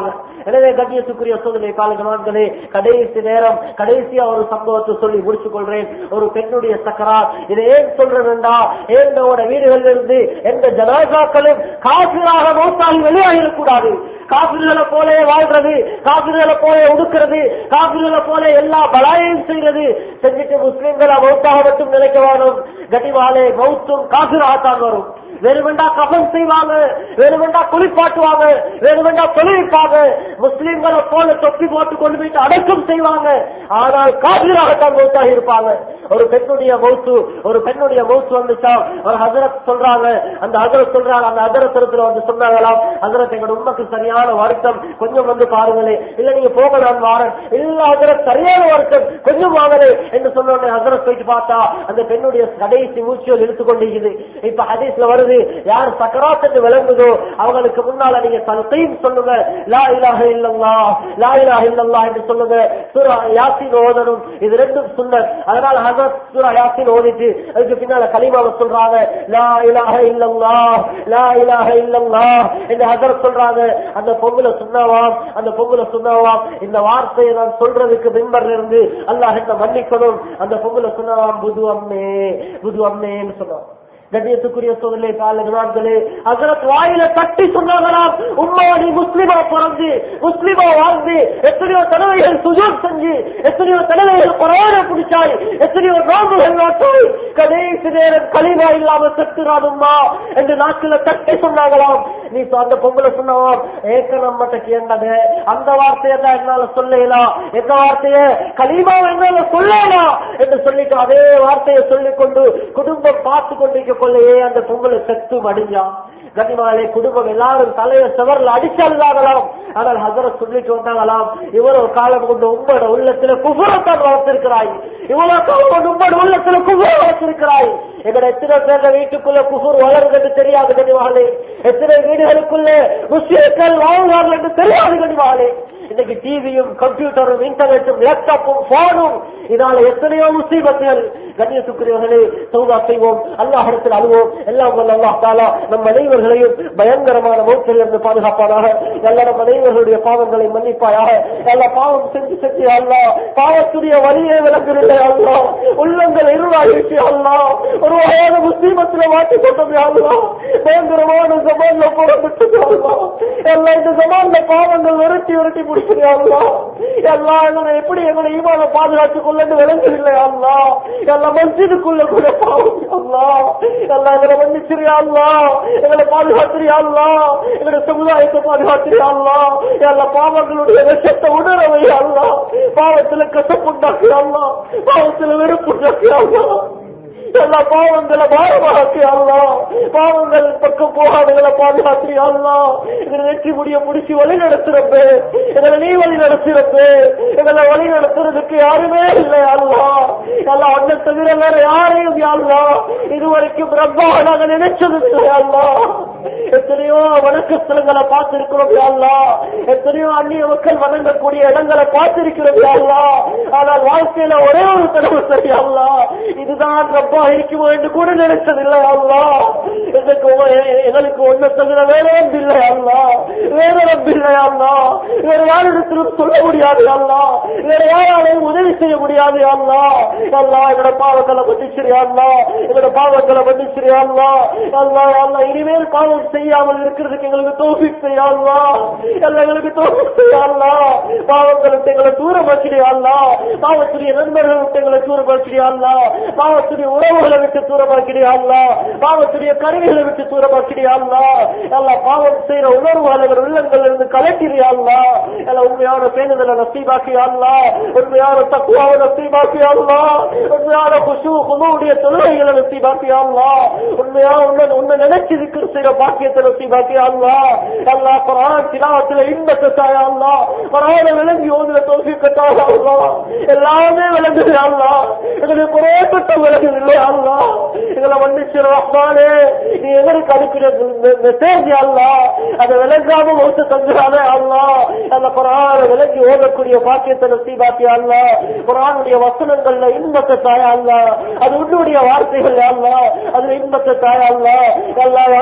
எனவே கண்ணியத்துக்குரிய சோதனை காலகணங்களே கடைசி நேரம் கடைசியா ஒரு சம்பவத்தை சொல்லி முடிச்சுக் கொள்றேன் ஒரு பெண்ணுடைய சக்கரார் இதை ஏன் சொல்றேன்டா என்னோட வீடுகளில் இருந்து எந்த ஜனாசாக்களும் காசிராக மௌத்தாகி வெளியாகிடக்கூடாது காபிர்களை போல வாழ்றது காபிர்களை போல ஒடுக்கிறது காபிர்களை போல எல்லா பலாயையும் செய்யறது செஞ்சுட்டு முஸ்லிம்களை மௌத்தாக மட்டும் நினைக்க வேணும் கனிவாலே மௌத்தும் காபிராகத்தான் வரும் வேணுமெண்டா கபம் செய்வாங்க வேணுமெண்டா குளிப்பாட்டுவாங்க வேணுமெண்டா தொழில்ப்பாங்க முஸ்லிம்களை போல தொப்பி போட்டு கொண்டு போயிட்டு அடக்கம் செய்வாங்க ஆனால் காபிராகத்தான் மௌத்தாக இருப்பாங்க ஒரு பெண்ணுடைய மௌத்து ஒரு பெண்ணுடைய மௌத்து வந்துச்சா ஒரு ஹசரத் சொல்றாங்க அந்த ஹசரத் சொல்றாங்க அந்த ஹசரத்துல வந்து சொன்னாங்களாம் ஹசரத் எங்களோட உண்மைக்கு சரியான வருத்தம் கொஞ்சம் வந்து பாருங்களே இல்ல நீங்க போக நான் வாரன் இல்ல ஹசரத் சரியான வருத்தம் கொஞ்சம் வாங்கலே என்று சொன்ன உடனே ஹசரத் போயிட்டு பார்த்தா அந்த பெண்ணுடைய கடைசி மூச்சுகள் இழுத்து கொண்டிருக்குது இப்ப ஹதீஸ்ல வருது யார் சக்கராத் என்று விளங்குதோ அவங்களுக்கு முன்னால நீங்க தலத்தையும் சொல்லுங்க லா இலாஹ இல்லல்லா லா இலாஹ இல்லல்லா என்று சொல்லுங்க சூரா யாசின் ஓதணும் இது ரெண்டும் சுன்னத் அதனால ஹசரத் சூரா யாசின் ஓதிட்டு அதுக்கு பின்னால கலிமாவை சொல்றாங்க லா இலாஹ இல்லல்லா லா இலாஹ இல்லல்லா என்று ஹசரத் சொல்றாங்க அந்த பொங்கல சொன்னவாம் அந்த பொங்கல சொன்னவாம் இந்த வார்த்தையை நான் சொல்றதுக்கு மிம்பர்ல இருந்து அல்லாஹ் என்ன மன்னிக்கணும் அந்த பொங்கல சொன்னவாம் புது அம்மே புது அம்மேன்னு சொன்னான் கண்ணியத்துக்குரிய சோதனை காலங்களே ஹசரத் வாயில தட்டி சொன்னாங்களாம் உம்மா நீ முஸ்லிமா பிறந்து முஸ்லிமா வாழ்ந்து எத்தனையோ தடவைகள் சுஜூத் செஞ்சு எத்தனையோ தடவைகள் குரான பிடிச்சாய் எத்தனையோ நோம்புகள் நாட்டாய் கடைசி நேரம் களிமா இல்லாம செத்துறானும்மா என்று நாட்டுல தட்டி சொன்னாங்களாம் நீ சொ- அந்த பொம்பளை சொன்னவாம் ஏக்க நம்மட்ட கேண்டது அந்த வார்த்தையை தான் என்னால சொல்லலாம் எந்த வார்த்தைய களிமாவை என்னால சொல்லலாம் என்று சொல்லிட்டு அதே வார்த்தையை சொல்லிக் கொண்டு குடும்பம் பார்த்து கொண்டிருக்க கொள்ளையே அந்த பொங்கலை செத்து மடிஞ்சான் கனிமாலே குடும்பம் எல்லாரும் தலைய செவர்ல அடிச்சாங்களாம் ஆனால் ஹசரத் சொல்லிட்டு வந்தாங்களாம் இவ்வளவு காலம் கொண்டு உங்களோட உள்ளத்துல குபுரத்தான் வளர்த்திருக்கிறாய் இவ்வளவு காலம் கொண்டு உங்களோட உள்ளத்துல குபுர வளர்த்திருக்கிறாய் எங்கட எத்தனை பேர் வீட்டுக்குள்ள குபுர் வளருது தெரியாது கனிவாளே எத்தனை வீடுகளுக்குள்ள முஸ்லிம்கள் வாழ்வார்கள் என்று தெரியாது கனிவாளே இன்னைக்கு டிவியும் கம்ப்யூட்டரும் இன்டர்நெட்டும் லேப்டாப்பும் போனும் இதனால எத்தனையோ முசீபத்துகள் கண்ணியத்துக்குரியவர்களே சௌதா செய்வோம் அல்லாஹிடத்தில் அழுவோம் எல்லாம் வல்ல அல்லாஹ் தாலா நம் அனைவர்களையும் பயங்கரமான மோட்டில் இருந்து பாதுகாப்பானாக எல்லா நம் அனைவர்களுடைய பாவங்களை மன்னிப்பாயாக எல்லா பாவம் செஞ்சு செஞ்சு அல்லா பாவத்துடைய வழியே விளங்கவில்லை அல்லா உள்ளங்கள் இருளாகிட்டு அல்லா ஒரு வகையான முஸ்லீமத்தில் மாட்டி கொண்டது அல்லா பயங்கரமான சமான்ல போடப்பட்டது அல்லா எல்லாம் இந்த சமான்ல பாவங்கள் விரட்டி விரட்டி முடிச்சது அல்லா எல்லாம் எங்களை எப்படி எங்களை ஈமான பாதுகாத்துக் கொள்ளன்னு விளங்கவில்லை அல்லா எல்லாம் மஸ்ஜிதுக்குள்ள கூட பாவம் அல்லா எல்லாம் எங்களை மன்னிச்சிரியா அல்லா எங்களை பாதுகாத்திரியா அல்லா எங்களுடைய சமுதாயத்தை பாதுகாத்திரியா அல்லா எல்லா பாவங்களுடைய விஷத்தை உணரவை அல்லா பாவத்துல கசப்புண்டாக்கி அல்லா பாவத்துல வெறுப்புண்டாக்கி அல்லா எல்லா பாவங்களை பாரமாக்கி அல்லா பாவங்கள் பக்கம் போகாதங்களை பாதுகாத்து அல்லா எங்களை வெற்றி முடிய முடிச்சு வழி நடத்துறப்ப எங்களை நீ வழி நடத்துறப்ப எங்களை வழி நடத்துறதுக்கு யாருமே இல்லை அல்லா எல்லாம் ஒன்ன தவிர வேற யாரையும் அல்லா இதுவரைக்கும் ரப்பாக நாங்க நினைச்சது இல்லை அல்லா எத்தனையோ வணக்கஸ்தலங்களை பார்த்திருக்கிறோம் அல்லா எத்தனையோ அந்நிய மக்கள் வணங்கக்கூடிய இடங்களை பார்த்திருக்கிறோம் அல்லா ஆனால் வாழ்க்கையில ஒரே ஒரு தடவை சரி அல்லா இதுதான் ரப்பா இருக்குமோ என்று கூட நினைச்சதில்லை அல்லா எங்களுக்கு ஒ- எ- எங்களுக்கு ஒன்ன தவிர வேற இல்லை அல்லா வேற இல்லை அல்லா வேற யாரிடத்திலும் சொல்ல முடியாது அல்லா வேற யாராலையும் உதவி செய்ய முடியாது அல்லா அல்லா எங்களோட பாவங்களை மன்னிச்சிரியா அல்லா எங்களோட பாவங்களை மன்னிச்சிரியா அல்லா அல்லா அல்லா இனிமேல் பாவம் செய்யாமல் இருக்கிறதுக்கு எங்களுக்கு தோஃபிக் செய்யா அல்லா எல்லாம் எங்களுக்கு தோஃபிக் செய்யா அல்லா பாவங்களை விட்டு எங்களை தூரமாக்கிறியா அல்லா பாவத்துடைய நண்பர்களை விட்டு எங்களை தூரமாக்கிறியா அல்லா பாவத்துடைய உறவுகளை விட்டு தூரமாக்கிறியா அல்லா பாவத்துடைய கருவிகளை விட்டு தூரமாக்கிறியா அல்லா எல்லாம் பாவம் செய்யற உணர்வுகள் உள்ளங்கள் இருந்து கலட்டிறியா அல்லா எல்லாம் உண்மையான பேணுதலை நசீபாக்கியா அல்லா உண்மையான தக்குவாவை நசீபாக்கியா அல்லா உண்மையான குஷு குழுவுடைய தொழுகைகளை நசீபாக்கியா அல்லா உண்மையா உன்னை உன்னை நினைச்சு இருக்கிற செய்யற பாக்கியத்தை நசீபாக்கியா அல்லா அல்லா குரான் திலாவத்துல இன்பத்தை தாயா அல்லா குரான விளங்கி ஓதுல தோல்விக்கட்டாயா அல்லா எல்லாமே விளங்குது அல்லா எங்களுக்கு குறையப்பட்ட விளங்குது இல்லையா அல்லா எங்களை மன்னிச்சிரு ரஹ்மானே நீ எங்களுக்கு அனுப்பின மெசேஜ் அல்லா அதை விளங்காம ஓட்டு தந்துடாதே அல்லா அந்த குரான விளங்கி ஓதக்கூடிய பாக்கியத்தை நசீபாக்கியா அல்லா குரானுடைய வசனங்கள்ல இன்பத்தை தாயா அல்லா அது உன்னுடைய வார்த்தைகள் அல்லா அதுல இன்பத்தை தாயா அல்லா அல்லா அல்லா நீ விரும்ப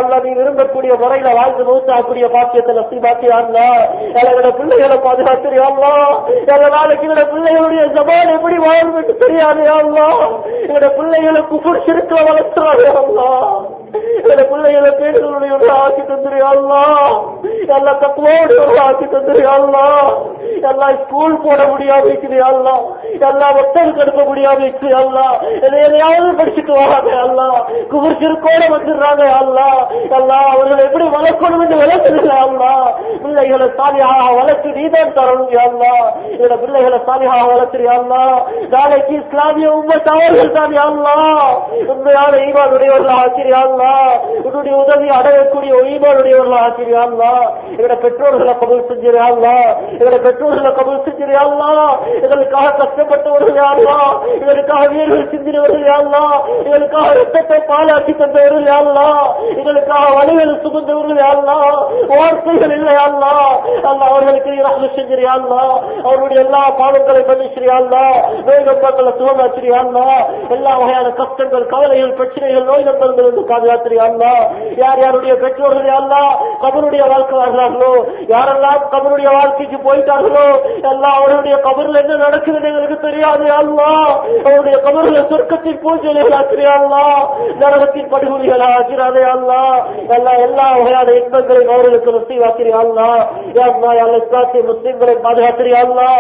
விரும்பக்கூடிய முறையில வாழ்ந்து மூத்தாக்கூடிய பாக்கியத்தை நசீபாக்கியாங்களா எங்களோட பிள்ளைகளை பாதுகாத்துறியாங்களா எங்க நாளைக்கு எங்களோட பிள்ளைகளுடைய ஜபான் எப்படி வாழ்ந்துட்டு தெரியாது அல்லா எங்களோட பிள்ளைகளை குஃபுர் சிறுக்க வளர்த்துறாங்க அல்லா எங்களோட பிள்ளைகளை பேர்களுடைய ஆக்கி தந்துறியாங்களா எல்லா தத்துவோடு ஆக்கி தந்துறியாங்களா எல்லாம் ஸ்கூல் போட முடியாம இருக்கிறியாங்களா எல்லாம் மக்களுக்கு எடுக்க முடியாம இருக்கிறியாங்களா எதையாவது படிச்சுட்டு வராங்க அல்லா குபுர் சிறுக்கோட வந்துடுறாங்க அல்லா எல்லாம் அவர்களை எப்படி வளர்க்கணும் என்று வளர்த்துருங்க அல்லா பிள்ளைகளை சாலியாக வளர்த்து நீதான் தரணும் அல்லா என்னோட பிள்ளைகளை சாலியாக வளர்த்துறியாங்களா நாளைக்கு இஸ்லாமிய உண்மை தவறுகள் தான் அல்லா உண்மையான ஈமானுடையவர்கள் ஆக்கிறியாங்களா உன்னுடைய உதவி அடையக்கூடிய ஈமானுடையவர்கள் ஆக்கிறியாங்களா எங்களோட பெற்றோர்களை கபல் செஞ்சிருயாங்களா எங்களோட பெற்றோர்களை கபல் செஞ்சிருயாங்களா எங்களுக்காக கஷ்டப்பட்டவர்கள் யாருலா எங்களுக்காக வீரர்கள் சிந்தினவர்கள் யாருலா எங்களுக்காக ரத்தத்தை பாலாக்கி தந்தவர்கள் யாருலா எங்களுக்காக வழிகளை சுமந்தவர்கள் யாருலா வார்த்தைகள் இல்லை யாருலா அல்ல அவர்களுக்கு ரஹ்ம செஞ்சிருயாங்களா அவருடைய எல்லா பாவங்களை மன்னிச்சிரியாங்களா நோய் நம்பங்களை சுகமாச்சிரியாங்களா எல்லா வகையான கஷ்டங்கள் கவலைகள் பிரச்சனைகள் நோய் நம்பங்கள் இருந்து பாதுகாத்திரியாங்களா யார் யாருடைய பெற்றோர்கள் யாருலா கபருடைய வாழ்க்கை வாழ்றார்களோ யாரெல்லாம் கபருடைய வாழ்க்கைக்கு போயிட்டார்களோ எல்லாம் அவருடைய கபரில் என்ன நடக்குதுன்னு எங்களுக்கு தெரியாது அல்லா அவருடைய கபருல சொர்க்கத்தின் பூஜைகள் ஆக்கிறியாங்களா நரகத்தின் படுகொலிகள் ஆக்கிறாதே அல்லா எல்லா எல்லா வகையான இன்பங்களையும் அவர்களுக்கு நசீவாக்கிறியாங்களா யாருமா எல்லா இஸ்லாத்திய முஸ்லிம்களை பாதுகாத்திரியாங்களா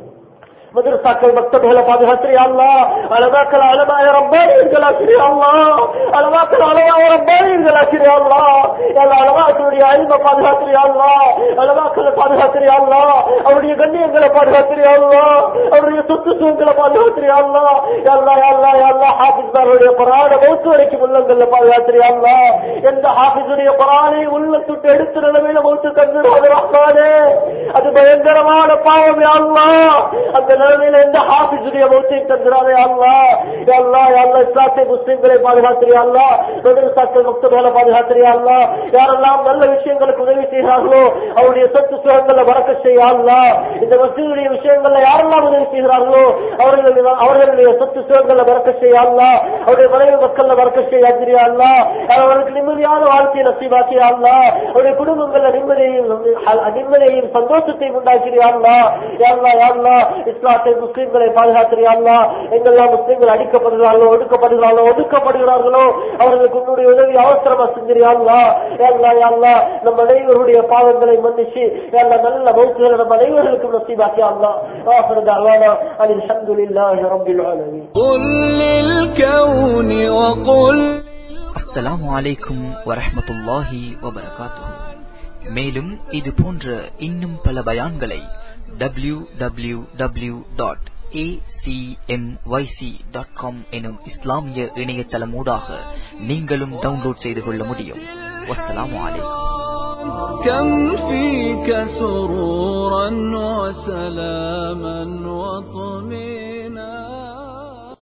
மதரசாக்கள் மக்தபுகளை பாதுகாத்திரியா அல்லா அலமாக்கள் அலமாய ரப்பானியர்கள் ஆக்கிரியா அல்லா அலமாக்கள் அலமாய ரப்பானியர்கள் ஆக்கிரியா அல்லா எல்லா அலமாக்களுடைய அறிவை பாதுகாத்திரியா அல்லா அலமாக்களை பாதுகாத்திரியா அல்லா அவருடைய கண்ணியங்களை பாதுகாத்திரியா அல்லா அவருடைய சொத்து சுகங்களை பாதுகாத்திரியா அல்லா எல்லா எல்லா எல்லா ஹாபிஸ்மாருடைய பராட மௌத்து வரைக்கும் உள்ளங்கள்ல பாதுகாத்திரியா அல்லா எந்த ஹாபிஸுடைய பரானை உள்ள சுட்டு எடுத்து நிலைமையில மௌத்து தந்துடாது ரஹ்மானே அது பயங்கரமான பாவம் யா அல்லாஹ் அந்த நிலைமையில எந்த ஹாபிஸுடைய மௌத்தை தந்துடாதே அல்லா அல்லா அல்லா இஸ்லாத்தை முஸ்லிம்களை பாதுகாத்திரியா அல்லா மதரசாக்கள் மக்தபுகளை பாதுகாத்திரியா அல்லா யாரெல்லாம் நல்ல விஷயங்களுக்கு உதவி செய்கிறார்களோ அவருடைய சொத்து சுகங்களை வரக்க செய்ய அல்லா இந்த மசீதுடைய விஷயங்கள்ல யாரெல்லாம் உதவி செய்கிறார்களோ அவர்கள் அவர்களுடைய சொத்து சுகங்களை வரக்க செய்ய அல்லா அவருடைய மனைவி மக்கள்ல வரக்க செய்ய அஞ்சிரியா அல்லா அவர்களுக்கு நிம்மதியான வாழ்க்கையை நசீபாக்கியா அல்லா அவருடைய குடும்பங்கள்ல நிம்மதியையும் நிம்மதியையும் சந்தோஷத்தையும் உண்டாக்கிறியா அல்லா யாருலா யாருலா இஸ்லாத்தை முஸ்லிம்களை பாதுகாத்திரியா அல்லா எங்கெல்லாம் முஸ்லிம்கள் அடிக்கப்படுகிறார்களோ ஒடுக்கப்படுகிறார்களோ ஒடுக்கப்படுகிறார்களோ அவர்களுக்கு உன்னுடைய உதவி அவசரமா செஞ்சிரியா அல்லா யாருலா யாருலா நம்ம அனைவருடைய பாவங்களை மன்னிச்சு யாருலா நல்ல மௌத்துகளை நம்ம அனைவர்களுக்கும் நசீபாக்கியா அல்லா ஆஃபர் دعوانا أن الحمد لله رب العالمين قل للكون وقل அஸ்ஸலாமு அலைக்கும் வரஹ்மத்துல்லாஹி வபரகாத்துஹு மேலும் இது போன்ற இன்னும் பல பயான்களை W W W dot dot com எனும் இஸ்லாமிய இணையதளமூடாக நீங்களும் டவுன்லோட் செய்து கொள்ள முடியும் வஸ்ஸலாமு அலைக்கும் كم فيك سرورا وسلاما وطمئنا